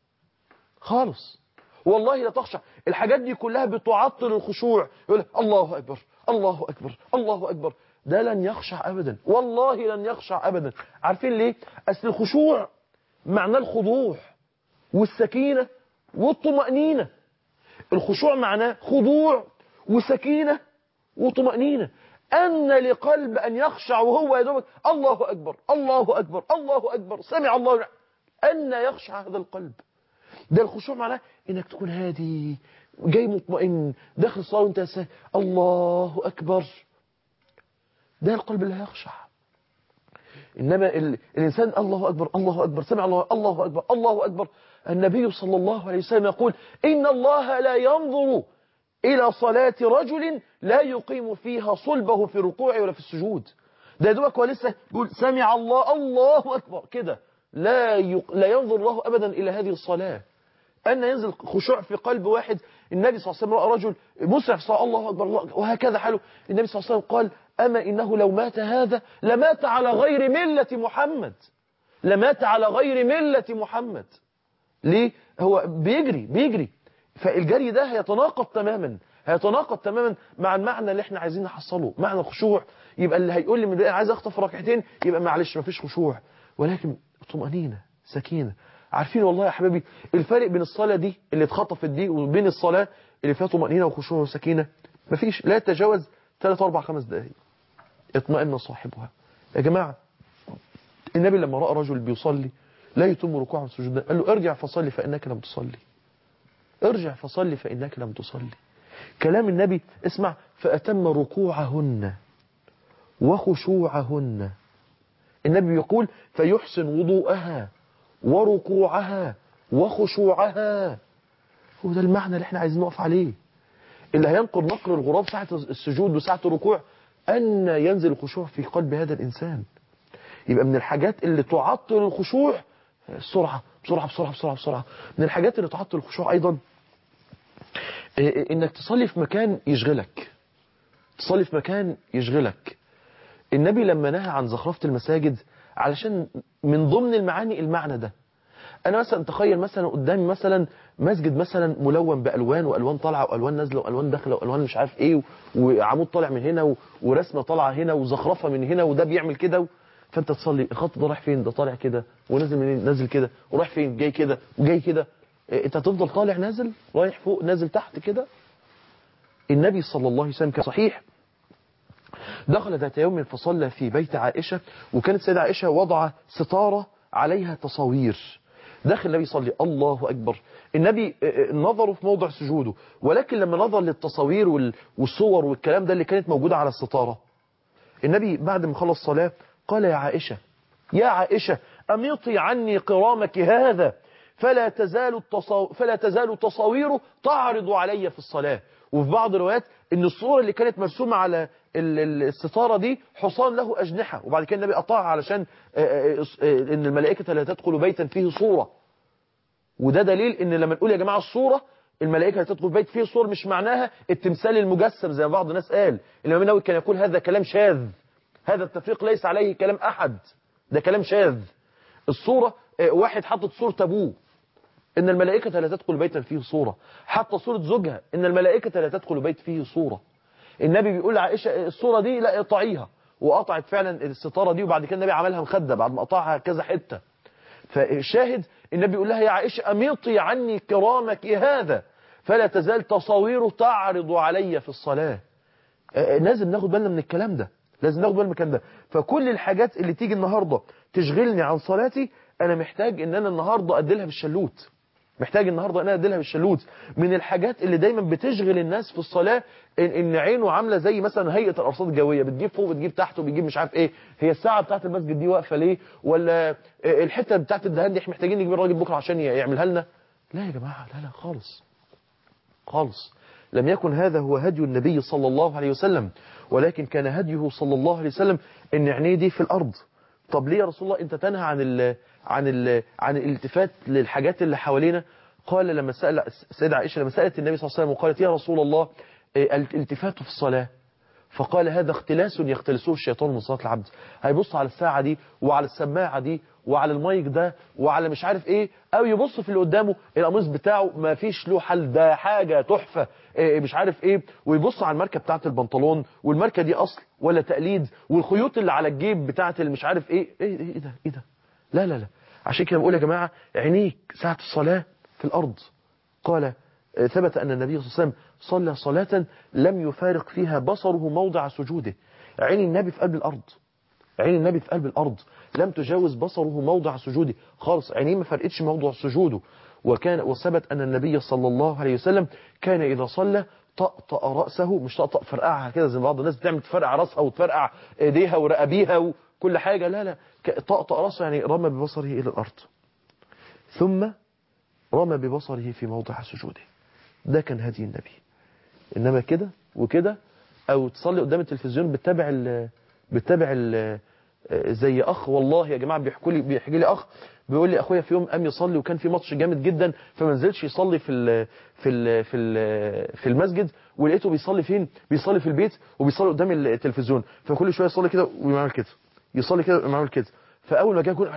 خالص والله لا تخشع الحاجات دي كلها بتعطل الخشوع يقول الله أكبر الله أكبر الله أكبر ده لن يخشع أبدا والله لن يخشع أبدا عارفين ليه أصل الخشوع معناه الخضوع والسكينة والطمأنينة الخشوع معناه خضوع وسكينة وطمأنينة أن لقلب أن يخشع وهو يدوبك الله أكبر الله أكبر الله أكبر سمع الله أن يخشع هذا القلب ده الخشوع معناه انك تكون هادي جاي مطمئن داخل الصلاه وانت سا... الله اكبر ده القلب اللي هيخشع انما ال... الانسان الله اكبر الله اكبر سمع الله الله اكبر الله اكبر النبي صلى الله عليه وسلم يقول ان الله لا ينظر الى صلاه رجل لا يقيم فيها صلبه في الركوع ولا في السجود ده دوبك هو لسه بيقول سمع الله الله اكبر كده لا يق... لا ينظر الله ابدا الى هذه الصلاه أن ينزل خشوع في قلب واحد النبي صلى الله عليه وسلم رأى رجل مسرع صلى الله أكبر الله وهكذا حاله النبي صلى الله عليه وسلم قال أما إنه لو مات هذا لمات على غير ملة محمد لمات على غير ملة محمد ليه هو بيجري بيجري فالجري ده هيتناقض تماما هيتناقض تماما مع المعنى اللي احنا عايزين نحصله معنى الخشوع يبقى اللي هيقول لي من انا عايز اخطف ركعتين يبقى معلش مفيش خشوع ولكن طمأنينة سكينة عارفين والله يا حبايبي الفرق بين الصلاة دي اللي اتخطفت دي وبين الصلاة اللي فيها طمأنينة وخشوع وسكينة مفيش لا يتجاوز 3 4 5 دقائق اطمئن صاحبها يا جماعة النبي لما رأى رجل بيصلي لا يتم ركوعا وسجودا قال له ارجع فصلي فإنك لم تصلي ارجع فصلي فإنك لم تصلي كلام النبي اسمع فأتم ركوعهن وخشوعهن النبي يقول فيحسن وضوءها وركوعها وخشوعها هو ده المعنى اللي احنا عايزين نقف عليه اللي هينقل نقر الغراب ساعة السجود وساعة الركوع أن ينزل الخشوع في قلب هذا الإنسان يبقى من الحاجات اللي تعطل الخشوع السرعة بسرعة بسرعة بسرعة بسرعة من الحاجات اللي تعطل الخشوع أيضا إنك تصلي في مكان يشغلك تصلي في مكان يشغلك النبي لما نهى عن زخرفة المساجد علشان من ضمن المعاني المعنى ده انا مثلا تخيل مثلا قدامي مثلا مسجد مثلا ملون بالوان والوان طالعه والوان نازله والوان داخله والوان مش عارف ايه وعمود طالع من هنا و... ورسمه طالعه هنا وزخرفه من هنا وده بيعمل كده و... فانت تصلي الخط ده رايح فين ده طالع كده ونازل منين نازل كده ورايح فين جاي كده وجاي كده إيه انت هتفضل طالع نازل رايح فوق نازل تحت كده النبي صلى الله عليه وسلم كان صحيح دخل ذات يوم فصلى في بيت عائشة وكانت سيدة عائشة وضع ستارة عليها تصاوير داخل النبي يصلي الله أكبر النبي نظره في موضع سجوده ولكن لما نظر للتصاوير والصور والكلام ده اللي كانت موجودة على الستارة النبي بعد ما خلص صلاة قال يا عائشة يا عائشة أميطي عني قرامك هذا فلا تزال التصو... فلا تزال تصاويره تعرض علي في الصلاة وفي بعض الروايات ان الصورة اللي كانت مرسومة على الستارة دي حصان له أجنحة وبعد كده النبي قطعها علشان ان الملائكة لا تدخل بيتا فيه صورة وده دليل ان لما نقول يا جماعة الصورة الملائكة لا تدخل بيت فيه صور مش معناها التمثال المجسم زي ما بعض الناس قال الإمام النووي كان يقول هذا كلام شاذ هذا التفريق ليس عليه كلام أحد ده كلام شاذ الصورة واحد حطت صورة أبوه إن الملائكة لا تدخل بيتا فيه صورة حتى صورة زوجها إن الملائكة لا تدخل بيت فيه صورة النبي بيقول لعائشة الصورة دي لا اقطعيها وقطعت فعلا الستارة دي وبعد كده النبي عملها مخدة بعد ما قطعها كذا حتة فالشاهد النبي يقول لها يا عائشة أميطي عني كرامك هذا فلا تزال تصاويره تعرض علي في الصلاة لازم ناخد بالنا من الكلام ده لازم ناخد بالنا من الكلام ده فكل الحاجات اللي تيجي النهاردة تشغلني عن صلاتي أنا محتاج إن أنا النهاردة أديلها بالشلوت محتاج النهاردة أنا أديلها بالشلوت من الحاجات اللي دايما بتشغل الناس في الصلاة إن, إن عينه عاملة زي مثلا هيئة الأرصاد الجوية بتجيب فوق بتجيب تحت وبتجيب مش عارف إيه هي الساعة بتاعت المسجد دي واقفة ليه ولا الحتة بتاعت الدهان دي احنا محتاجين نجيب الراجل بكرة عشان يعملها لنا لا يا جماعة لا لا خالص خالص لم يكن هذا هو هدي النبي صلى الله عليه وسلم ولكن كان هديه صلى الله عليه وسلم ان عينيه دي في الأرض طب ليه يا رسول الله انت تنهى عن ال عن ال عن الالتفات للحاجات اللي حوالينا قال لما سأل سيدة عائشة لما سألت النبي صلى الله عليه وسلم وقالت يا رسول الله الالتفات في الصلاة فقال هذا اختلاس يختلسه الشيطان من صلاة العبد هيبص على الساعة دي وعلى السماعة دي وعلى المايك ده وعلى مش عارف ايه او يبص في اللي قدامه القميص بتاعه ما فيش له حل ده حاجة تحفة إيه مش عارف ايه ويبص على الماركه بتاعه البنطلون والماركه دي اصل ولا تقليد والخيوط اللي على الجيب بتاعه مش عارف ايه ايه ايه ده ايه ده لا لا لا عشان كده بقول يا جماعه عينيك ساعه الصلاه في الارض قال ثبت ان النبي صلى الله عليه وسلم صلى صلاه لم يفارق فيها بصره موضع سجوده عين النبي في قلب الارض عين النبي في قلب الارض لم تجاوز بصره موضع سجوده خالص عينيه ما فرقتش موضع سجوده وكان وثبت أن النبي صلى الله عليه وسلم كان إذا صلى طأطأ رأسه مش طأطأ فرقعها كده زي بعض الناس بتعمل تفرقع رأسها وتفرقع ايديها ورقبيها وكل حاجة لا لا طأطأ رأسه يعني رمى ببصره إلى الأرض ثم رمى ببصره في موضع سجوده ده كان هدي النبي إنما كده وكده أو تصلي قدام التلفزيون بتتابع ال بتتابع ال زي اخ والله يا جماعه بيحكوا لي بيحكي لي اخ بيقول لي اخويا في يوم قام يصلي وكان في ماتش جامد جدا فما نزلش يصلي في ال في ال في ال في المسجد ولقيته بيصلي فين بيصلي في البيت وبيصلي قدام التلفزيون فكل شويه يصلي كده ويعمل كده يصلي كده ويعمل كده فاول ما جه يقول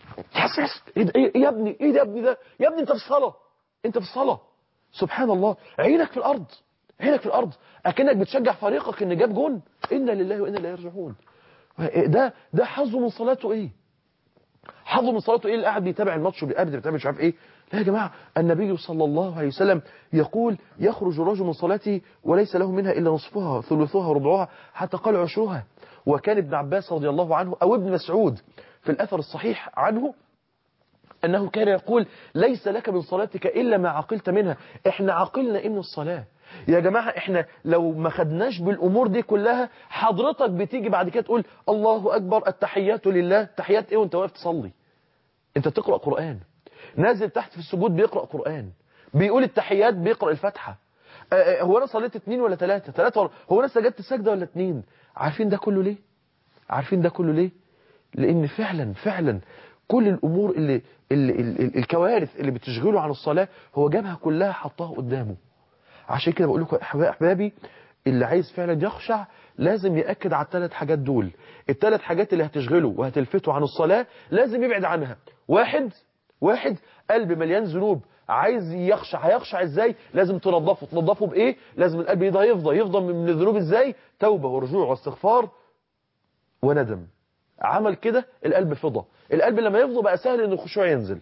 ايه ايه يا ابني ايه ده يا ابني ده يا ابني انت في الصلاه انت في الصلاه سبحان الله عينك في الارض عينك في الارض اكنك بتشجع فريقك ان جاب جون انا لله وانا اليه راجعون ده ده حظه من صلاته ايه حظه من صلاته ايه اللي قاعد بيتابع الماتش وبيقابل بيتابع مش عارف ايه لا يا جماعة النبي صلى الله عليه وسلم يقول يخرج الرجل من صلاته وليس له منها إلا نصفها ثلثها ربعها حتى قال عشرها وكان ابن عباس رضي الله عنه أو ابن مسعود في الأثر الصحيح عنه أنه كان يقول ليس لك من صلاتك إلا ما عقلت منها احنا عقلنا إن الصلاة يا جماعة احنا لو ما خدناش بالأمور دي كلها حضرتك بتيجي بعد كده تقول الله أكبر التحيات لله تحيات ايه وانت واقف تصلي انت بتقرأ قرآن نازل تحت في السجود بيقرأ قرآن بيقول التحيات بيقرأ الفاتحة آه، آه، هو انا صليت اتنين ولا تلاتة تلاتة ولا هو انا سجدت سجدة ولا اتنين عارفين ده كله ليه عارفين ده كله ليه لان فعلا فعلا كل الامور اللي, اللي, اللي الكوارث اللي بتشغله عن الصلاة هو جابها كلها حطها قدامه عشان كده بقول لكم يا أحباب- احبابي اللي عايز فعلا يخشع لازم يأكد على الثلاث حاجات دول الثلاث حاجات اللي هتشغله وهتلفته عن الصلاة لازم يبعد عنها واحد واحد قلب مليان ذنوب عايز يخشع هيخشع ازاي لازم تنظفه تنظفه بايه لازم القلب ده يفضى يفضى من الذنوب ازاي توبة ورجوع واستغفار وندم عمل كده القلب فضى القلب لما يفضى بقى سهل ان الخشوع ينزل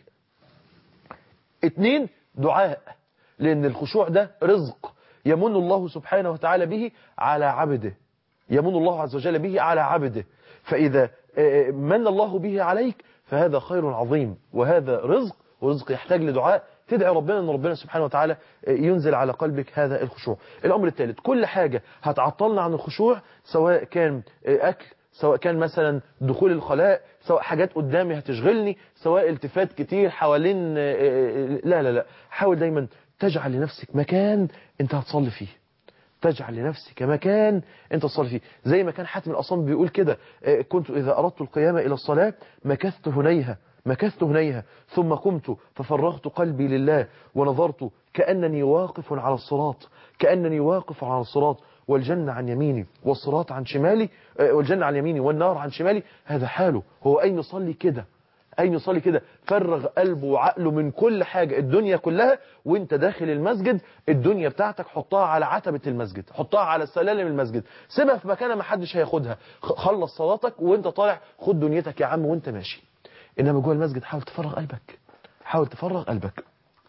اتنين دعاء لأن الخشوع ده رزق يمن الله سبحانه وتعالى به على عبده يمن الله عز وجل به على عبده فإذا آه، من الله به عليك فهذا خير عظيم وهذا رزق ورزق يحتاج لدعاء تدعي ربنا أن ربنا سبحانه وتعالى آه، ينزل على قلبك هذا الخشوع الأمر الثالث كل حاجة هتعطلنا عن الخشوع سواء كان آه، أكل سواء كان مثلا دخول الخلاء سواء حاجات قدامي هتشغلني سواء التفات كتير حوالين آه، آه، لا لا لا حاول دايما تجعل لنفسك مكان انت هتصلي فيه تجعل لنفسك مكان انت تصلي فيه زي ما كان حاتم الأصم بيقول كده آه، كنت إذا أردت القيام إلى الصلاة مكثت هنيها مكثت هنيها ثم قمت ففرغت قلبي لله ونظرت كأنني واقف على الصراط كأنني واقف على الصراط والجنة عن يميني والصراط عن شمالي آه، والجنة عن يميني والنار عن شمالي هذا حاله هو أين يصلي كده أين يصلي كده فرغ قلبه وعقله من كل حاجة الدنيا كلها وانت داخل المسجد الدنيا بتاعتك حطها على عتبة المسجد حطها على سلالم المسجد سيبها في مكانها ما حدش هياخدها خ- خلص صلاتك وانت طالع خد دنيتك يا عم وانت ماشي انما جوه المسجد حاول تفرغ قلبك حاول تفرغ قلبك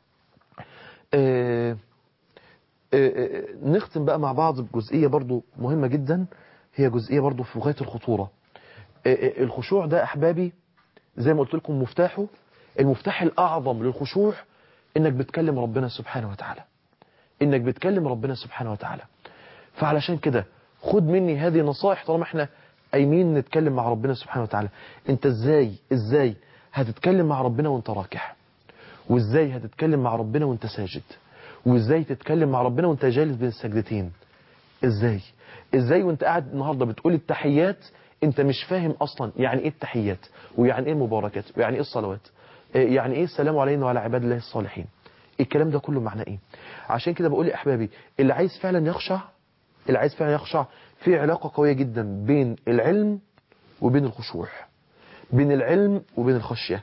آه آه، آه، نختم بقى مع بعض بجزئية برضو مهمة جدا هي جزئية برضو في غاية الخطورة آه، آه، الخشوع ده أحبابي زي ما قلت لكم مفتاحه المفتاح الأعظم للخشوع إنك بتكلم ربنا سبحانه وتعالى إنك بتكلم ربنا سبحانه وتعالى فعلشان كده خد مني هذه نصائح طالما احنا قايمين نتكلم مع ربنا سبحانه وتعالى انت ازاي ازاي هتتكلم مع ربنا وانت راكع وازاي هتتكلم مع ربنا وانت ساجد وازاي تتكلم مع ربنا وانت جالس بين السجدتين ازاي ازاي وانت قاعد النهارده بتقول التحيات انت مش فاهم اصلا يعني ايه التحيات ويعني ايه المباركات ويعني ايه الصلوات إيه يعني ايه السلام علينا وعلى عباد الله الصالحين الكلام ده كله معناه ايه عشان كده بقول يا احبابي اللي عايز فعلا يخشع اللي عايز فعلا يخشع في علاقة قوية جدا بين العلم وبين الخشوع بين العلم وبين الخشية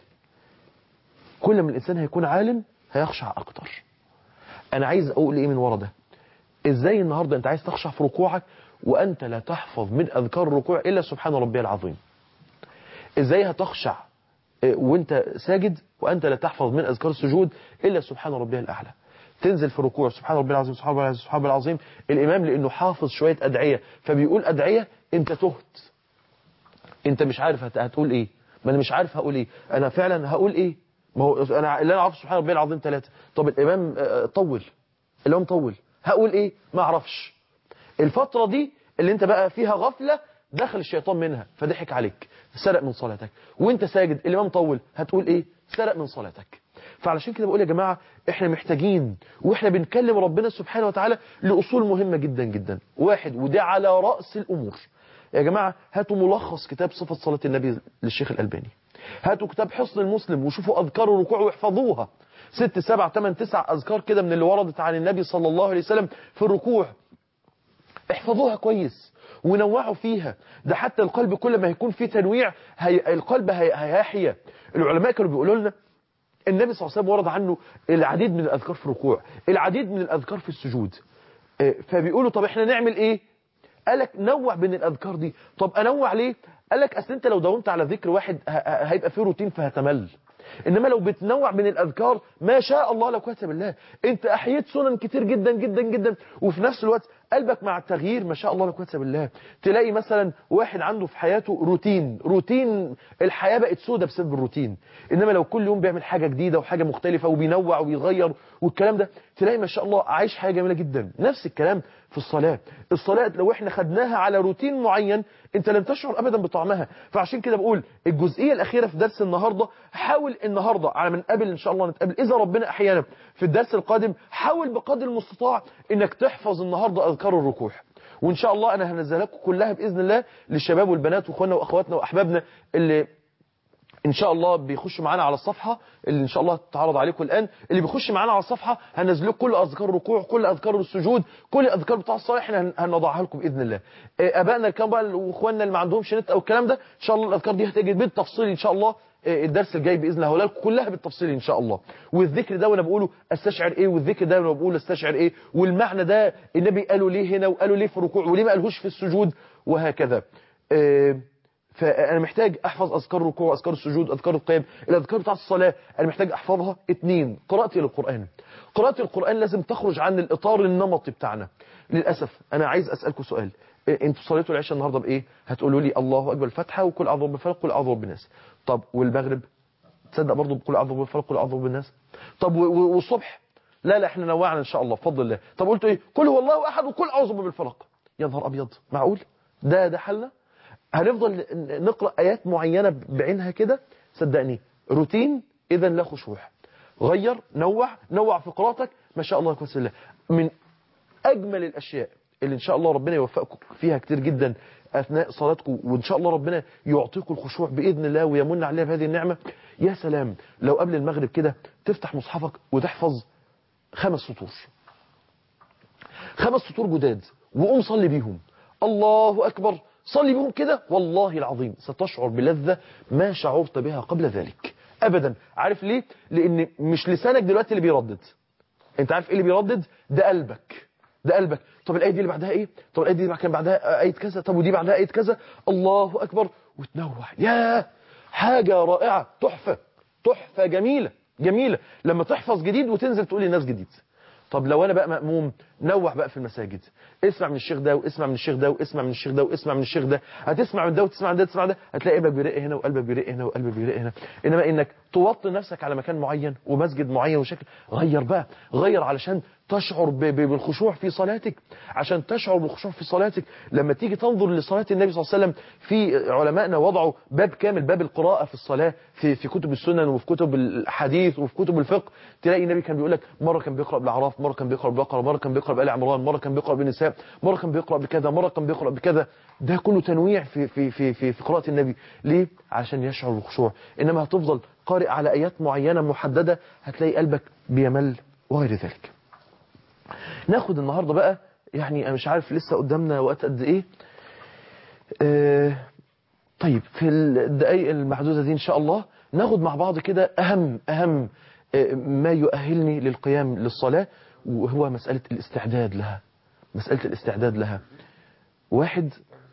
كل ما الإنسان هيكون عالم هيخشع أكتر أنا عايز أقول إيه من ورا ده إزاي النهاردة أنت عايز تخشع في ركوعك وأنت لا تحفظ من أذكار الركوع إلا سبحان ربي العظيم إزاي هتخشع إيه، وأنت ساجد وأنت لا تحفظ من أذكار السجود إلا سبحان ربي الأعلى تنزل في الركوع سبحان ربي العظيم سبحان ربي العظيم سبحان ربي العظيم الإمام لأنه حافظ شوية أدعية فبيقول أدعية أنت تهت أنت مش عارف هت- هتقول إيه ما أنا مش عارف هقول إيه أنا فعلا هقول إيه ما هو أنا اللي أنا عارف سبحان ربي العظيم ثلاثة طب الإمام آه، طول الإمام طول هقول إيه ما أعرفش الفترة دي اللي انت بقى فيها غفلة دخل الشيطان منها فضحك عليك سرق من صلاتك وانت ساجد الامام طول هتقول ايه سرق من صلاتك فعلشان كده بقول يا جماعة احنا محتاجين واحنا بنكلم ربنا سبحانه وتعالى لأصول مهمة جدا جدا واحد وده على رأس الأمور يا جماعة هاتوا ملخص كتاب صفة صلاة النبي للشيخ الألباني هاتوا كتاب حصن المسلم وشوفوا أذكار الركوع واحفظوها ست سبع تمن تسع أذكار كده من اللي وردت عن النبي صلى الله عليه وسلم في الركوع احفظوها كويس ونوعوا فيها ده حتى القلب كل ما هيكون فيه تنويع هي القلب هي- هيحيا العلماء كانوا بيقولوا لنا النبي صلى الله عليه وسلم ورد عنه العديد من الأذكار في الركوع العديد من الأذكار في السجود آه، فبيقولوا طب احنا نعمل ايه قالك نوع بين الأذكار دي طب أنوع ليه قالك أصل أنت لو داومت على ذكر واحد ه- ه- هيبقى فيه روتين فهتمل انما لو بتنوع من الاذكار ما شاء الله لا قوه بالله انت احييت سنن كتير جدا جدا جدا وفي نفس الوقت قلبك مع التغيير ما شاء الله لا قوه بالله تلاقي مثلا واحد عنده في حياته روتين روتين الحياه بقت سودة بسبب الروتين انما لو كل يوم بيعمل حاجه جديده وحاجه مختلفه وبينوع وبيغير والكلام ده تلاقي ما شاء الله عايش حياه جميله جدا نفس الكلام في الصلاه الصلاه لو احنا خدناها على روتين معين انت لن تشعر ابدا بطعمها فعشان كده بقول الجزئيه الاخيره في درس النهارده حاول النهارده على ما نقابل ان شاء الله نتقابل اذا ربنا احيانا في الدرس القادم حاول بقدر المستطاع انك تحفظ النهارده اذكار الركوع وان شاء الله انا هنزلها لكم كلها باذن الله للشباب والبنات واخواننا واخواتنا واحبابنا اللي ان شاء الله بيخش معانا على الصفحه اللي ان شاء الله تعرض عليكم الان اللي بيخش معانا على الصفحه هنزل لكم كل اذكار الركوع كل اذكار السجود كل اذكار بتاع الصلاه احنا هن- هنوضعها لكم باذن الله آه، ابائنا الكلام بقى واخواننا اللي ما عندهمش نت او الكلام ده ان شاء الله الاذكار دي هتيجي بالتفصيل ان شاء الله آه، الدرس الجاي باذن الله هقولها لكم كلها بالتفصيل ان شاء الله والذكر ده وانا بقوله استشعر ايه والذكر ده وانا بقوله استشعر ايه والمعنى ده النبي قاله ليه هنا وقاله ليه في الركوع وليه ما قالهوش في السجود وهكذا آه، فانا محتاج احفظ اذكار الركوع اذكار السجود اذكار القيام الاذكار بتاع الصلاه انا محتاج احفظها اتنين قراءتي للقران قراءه القران لازم تخرج عن الاطار النمطي بتاعنا للاسف انا عايز اسالكم سؤال إيه، انتوا صليتوا العشاء النهارده بايه هتقولوا لي الله اكبر الفاتحه وكل اعوذ بالفلق كل اعوذ بالناس طب والمغرب تصدق برضه بكل اعوذ بالفلق كل اعوذ بالناس طب و- و- والصبح لا لا احنا نوعنا ان شاء الله بفضل الله طب قلتوا ايه كل هو الله احد وكل اعوذ بالفلق يا نهار ابيض معقول ده ده حلنا هنفضل ن- نقرأ آيات معينة بعينها كده صدقني روتين إذا لا خشوع غير نوع نوع في قراءتك ما شاء الله يكون الله من أجمل الأشياء اللي إن شاء الله ربنا يوفقكم فيها كتير جدا أثناء صلاتكم وإن شاء الله ربنا يعطيكم الخشوع بإذن الله ويمن عليها بهذه النعمة يا سلام لو قبل المغرب كده تفتح مصحفك وتحفظ خمس سطور خمس سطور جداد وقوم صلي بيهم الله أكبر صلي بيهم كده والله العظيم ستشعر بلذة ما شعرت بها قبل ذلك أبدا عارف ليه لأن مش لسانك دلوقتي اللي بيردد انت عارف ايه اللي بيردد ده قلبك ده قلبك طب الايه دي اللي بعدها ايه طب الايه دي اللي كان بعدها ايه كذا طب ودي بعدها ايه كذا الله اكبر وتنوع يا حاجه رائعه تحفه تحفه جميله جميله لما تحفظ جديد وتنزل تقول للناس جديد طب لو انا بقى مأموم نوع بقى في المساجد اسمع من الشيخ ده واسمع من الشيخ ده واسمع من الشيخ ده واسمع من الشيخ ده هتسمع من ده وتسمع من ده وتسمع من ده هتلاقي قلبك بيرق هنا وقلبك بيرق هنا وقلبك بيرق هنا انما انك توطي نفسك على مكان معين ومسجد معين وشكل غير بقى غير علشان تشعر ب- ب- بالخشوع في صلاتك عشان تشعر بالخشوع في صلاتك لما تيجي تنظر لصلاة النبي صلى الله عليه وسلم في علمائنا وضعوا باب كامل باب القراءة في الصلاة في في كتب السنن وفي كتب الحديث وفي كتب الفقه تلاقي النبي كان بيقول لك مرة كان بيقرأ بالأعراف مرة كان بيقرأ بالبقرة مرة كان بيقرأ بآل عمران مرة كان بيقرأ بالنساء مرة كان بيقرأ بكذا مرة كان بيقرأ بكذا ده كله تنويع في في في في, في قراءة النبي ليه عشان يشعر بالخشوع انما هتفضل قارئ على ايات معينة محددة هتلاقي قلبك بيمل وغير ذلك ناخد النهاردة بقى يعني انا مش عارف لسه قدامنا وقت قد ايه آه طيب في الدقايق المحدودة دي ان شاء الله ناخد مع بعض كده اهم اهم آه، ما يؤهلني للقيام للصلاة وهو مسألة الاستعداد لها مسألة الاستعداد لها واحد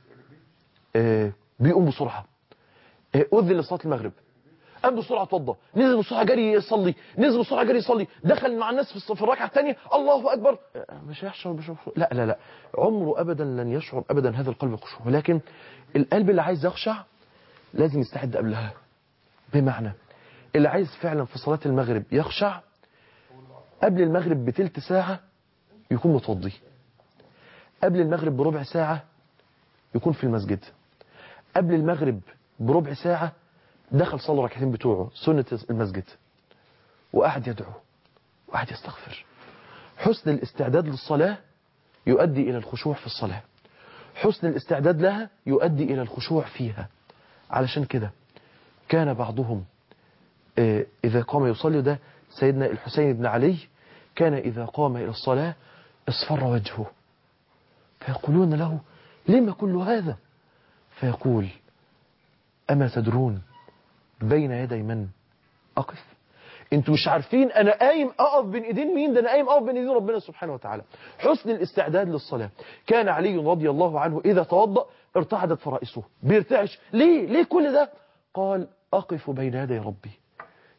آه، بيقوم بسرعة آه، أذن لصلاة المغرب قام بسرعة اتوضى نزل بسرعة جري يصلي نزل بسرعة جري يصلي دخل مع الناس في الص- في الركعة الثانية الله أكبر آه، مش هيشعر بشعور لا لا لا عمره أبدا لن يشعر أبدا هذا القلب الخشوع ولكن القلب اللي عايز يخشع لازم يستعد قبلها بمعنى اللي عايز فعلا في صلاة المغرب يخشع قبل المغرب بتلت ساعة يكون متوضي قبل المغرب بربع ساعة يكون في المسجد قبل المغرب بربع ساعة دخل صلى ركعتين بتوعه سنة المسجد وقعد يدعو وقعد يستغفر حسن الاستعداد للصلاة يؤدي إلى الخشوع في الصلاة حسن الاستعداد لها يؤدي إلى الخشوع فيها علشان كده كان بعضهم آه، إذا قام يصلي ده سيدنا الحسين بن علي كان إذا قام إلى الصلاة اصفر وجهه فيقولون له لما كل هذا فيقول أما تدرون بين يدي من أقف انتوا مش عارفين انا قايم اقف بين ايدين مين ده انا قايم اقف بين ايدين ربنا سبحانه وتعالى حسن الاستعداد للصلاة كان علي رضي الله عنه اذا توضأ ارتعدت فرائسه بيرتعش ليه ليه كل ده قال اقف بين يدي ربي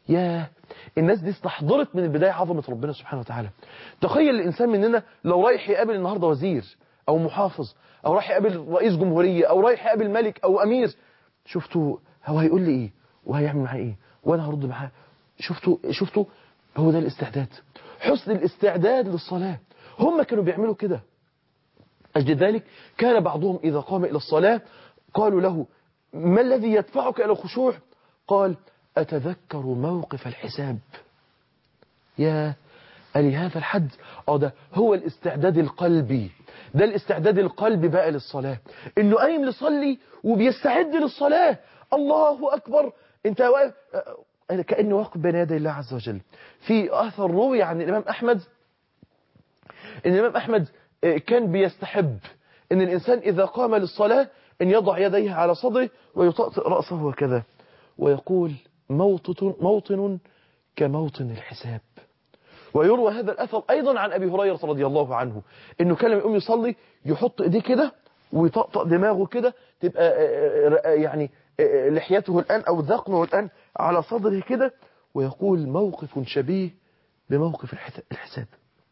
ياه الناس دي استحضرت من البداية عظمة ربنا سبحانه وتعالى تخيل الإنسان مننا لو رايح يقابل النهاردة وزير أو محافظ أو رايح يقابل رئيس جمهورية أو رايح يقابل ملك أو أمير شفتوا هو هيقول لي إيه وهيعمل معاه إيه وأنا هرد معاه شفتوا شفتوا هو ده الاستعداد حسن الاستعداد للصلاة هم كانوا بيعملوا كده أجل ذلك كان بعضهم إذا قام إلى الصلاة قالوا له ما الذي يدفعك إلى الخشوع قال أتذكر موقف الحساب يا ألي هذا الحد اه ده هو الاستعداد القلبي ده الاستعداد القلبي بقى للصلاة انه قايم لصلي وبيستعد للصلاة الله أكبر انت واقف آه، كأنه واقف بين يدي الله عز وجل في أثر روي عن الإمام أحمد ان الإمام أحمد آه، كان بيستحب ان الإنسان إذا قام للصلاة ان يضع يديه على صدره ويطأطئ رأسه وكذا ويقول موطن, موطن كموطن الحساب ويروى هذا الأثر أيضا عن أبي هريرة رضي الله عنه إنه كان لما يقوم يصلي يحط إيديه كده ويطقطق دماغه كده تبقى آه، آه، يعني آه، لحيته الآن أو ذقنه الآن على صدره كده ويقول موقف شبيه بموقف الحس- الحساب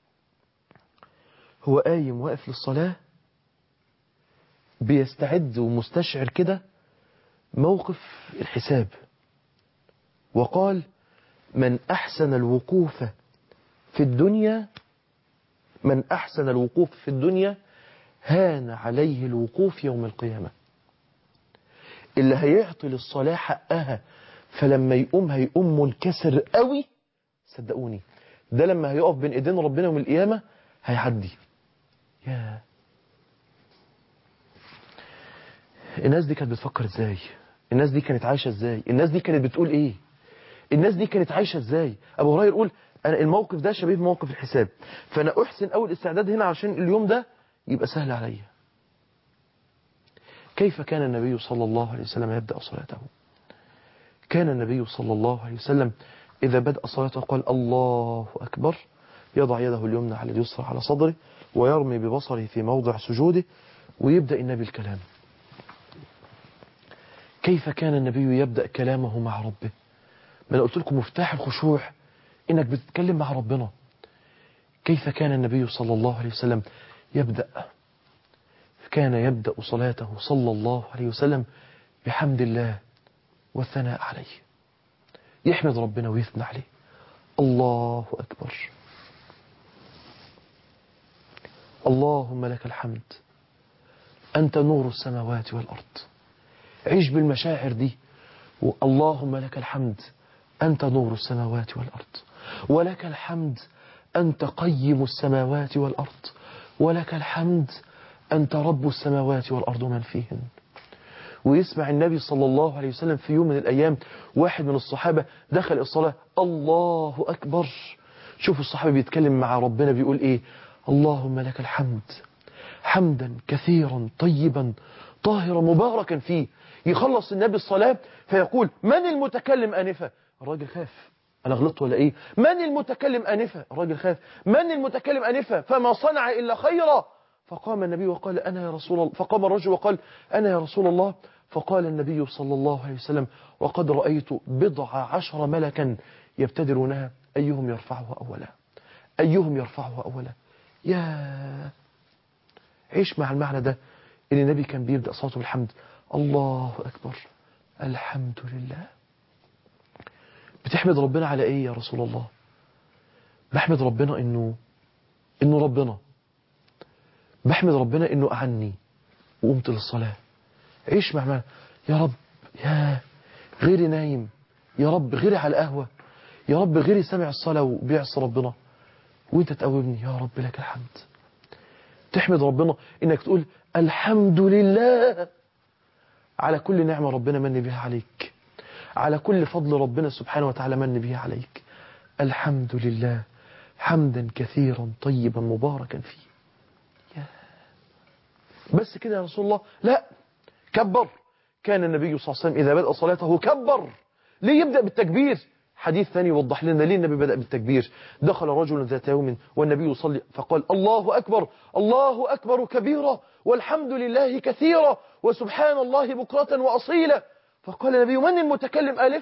هو قايم واقف للصلاة بيستعد ومستشعر كده موقف الحساب وقال من أحسن الوقوف في الدنيا من أحسن الوقوف في الدنيا هان عليه الوقوف يوم القيامة اللي هيعطي للصلاة حقها فلما يقوم هيقوم منكسر قوي صدقوني ده لما هيقف بين ايدين ربنا يوم القيامة هيعدي يا الناس دي كانت بتفكر ازاي الناس دي كانت عايشة ازاي الناس دي كانت بتقول ايه الناس دي كانت عايشة ازاي ابو هريره يقول انا الموقف ده شبيه بموقف الحساب فانا احسن اول استعداد هنا عشان اليوم ده يبقى سهل عليا كيف كان النبي صلى الله عليه وسلم يبدأ صلاته كان النبي صلى الله عليه وسلم إذا بدأ صلاته قال الله أكبر يضع يده اليمنى على اليسرى على صدره ويرمي ببصره في موضع سجوده ويبدأ النبي الكلام كيف كان النبي يبدأ كلامه مع ربه ما أنا قلت لكم مفتاح الخشوع إنك بتتكلم مع ربنا كيف كان النبي صلى الله عليه وسلم يبدأ كان يبدأ صلاته صلى الله عليه وسلم بحمد الله والثناء عليه يحمد ربنا ويثنى عليه الله أكبر اللهم لك الحمد أنت نور السماوات والأرض عيش بالمشاعر دي اللهم لك الحمد أنت نور السماوات والأرض ولك الحمد أنت قيم السماوات والأرض ولك الحمد أنت رب السماوات والأرض من فيهن ويسمع النبي صلى الله عليه وسلم في يوم من الأيام واحد من الصحابة دخل الصلاة الله أكبر شوفوا الصحابة بيتكلم مع ربنا بيقول إيه اللهم لك الحمد حمدا كثيرا طيبا طاهرا مباركا فيه يخلص النبي الصلاة فيقول من المتكلم آنفة الراجل خاف أنا غلطت ولا إيه من المتكلم آنفة الراجل خاف من المتكلم آنفة فما صنع إلا خيرا فقام النبي وقال أنا يا رسول الله فقام الرجل وقال أنا يا رسول الله فقال النبي صلى الله عليه وسلم وقد رأيت بضع عشر ملكا يبتدرونها أيهم يرفعها أولا أيهم يرفعها أولا يا عيش مع المعنى ده إن النبي كان بيبدأ صلاته بالحمد الله أكبر الحمد لله بتحمد ربنا على إيه يا رسول الله بحمد ربنا إنه إنه ربنا بحمد ربنا إنه أعني وقمت للصلاة عيش مع معنى يا رب يا غيري نايم يا رب غيري على القهوة يا رب غيري سامع الصلاة وبيعصي ربنا وانت تقومني يا رب لك الحمد تحمد ربنا انك تقول الحمد لله على كل نعمة ربنا من بها عليك على كل فضل ربنا سبحانه وتعالى من بها عليك الحمد لله حمدا كثيرا طيبا مباركا فيه يا بس كده يا رسول الله لا كبر كان النبي صلى الله عليه وسلم إذا بدأ صلاته كبر ليه يبدأ بالتكبير حديث ثاني يوضح لنا ليه النبي بدأ بالتكبير دخل رجل ذات يوم والنبي يصلي فقال الله أكبر الله أكبر كبيرا والحمد لله كثيرا وسبحان الله بكرة وأصيلا فقال النبي من المتكلم آلفة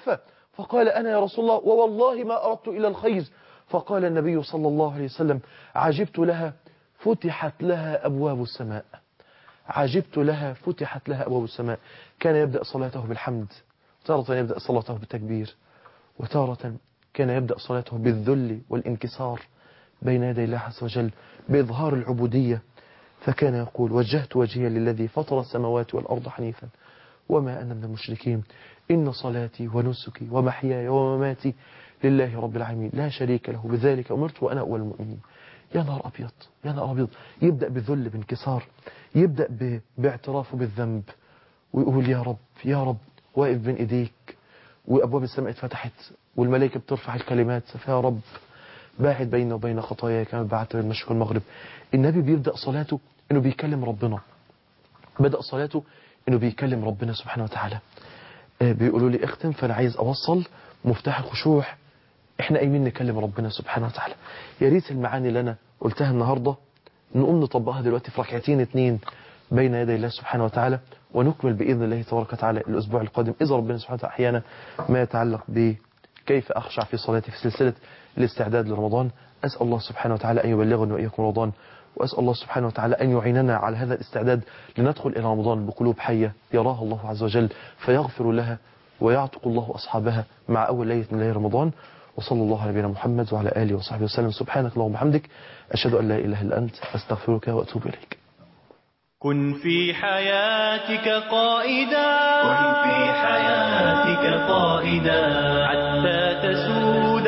فقال أنا يا رسول الله ووالله ما أردت إلى الخير فقال النبي صلى الله عليه وسلم عجبت لها فتحت لها أبواب السماء عجبت لها فتحت لها أبواب السماء كان يبدأ صلاته بالحمد تارة يبدأ صلاته بالتكبير وتارة كان يبدأ صلاته بالذل والانكسار بين يدي الله عز وجل بإظهار العبودية فكان يقول وجهت وجهي للذي فطر السماوات والأرض حنيفا وما أنا من المشركين إن صلاتي ونسكي ومحياي ومماتي لله رب العالمين لا شريك له بذلك أمرت وأنا أول المؤمنين يا نهار أبيض يا نهار أبيض يبدأ بذل بانكسار يبدأ ب... باعترافه بالذنب ويقول يا رب يا رب واقف بين إيديك وأبواب السماء اتفتحت والملائكة بترفع الكلمات فيا رب باعد بيننا وبين خطاياي كما بعدت بين المشرق والمغرب النبي بيبدأ صلاته انه بيكلم ربنا بدأ صلاته انه بيكلم ربنا سبحانه وتعالى آه، بيقولوا لي اختم فانا عايز اوصل مفتاح الخشوع احنا قايمين نكلم ربنا سبحانه وتعالى يا ريت المعاني اللي انا قلتها النهارده نقوم نطبقها دلوقتي في ركعتين اتنين بين يدي الله سبحانه وتعالى ونكمل باذن الله تبارك وتعالى الاسبوع القادم اذا ربنا سبحانه وتعالى احيانا ما يتعلق بكيف اخشع في صلاتي في سلسله الاستعداد لرمضان اسال الله سبحانه وتعالى ان يبلغني واياكم رمضان وأسأل الله سبحانه وتعالى أن يعيننا على هذا الاستعداد لندخل إلى رمضان بقلوب حية يراها الله عز وجل فيغفر لها ويعتق الله أصحابها مع أول ليلة من ليالي رمضان وصلى الله على نبينا محمد وعلى آله وصحبه وسلم سبحانك اللهم وبحمدك أشهد أن لا إله إلا أنت أستغفرك وأتوب إليك كن في حياتك قائدا كن في حياتك قائدا حتى تسود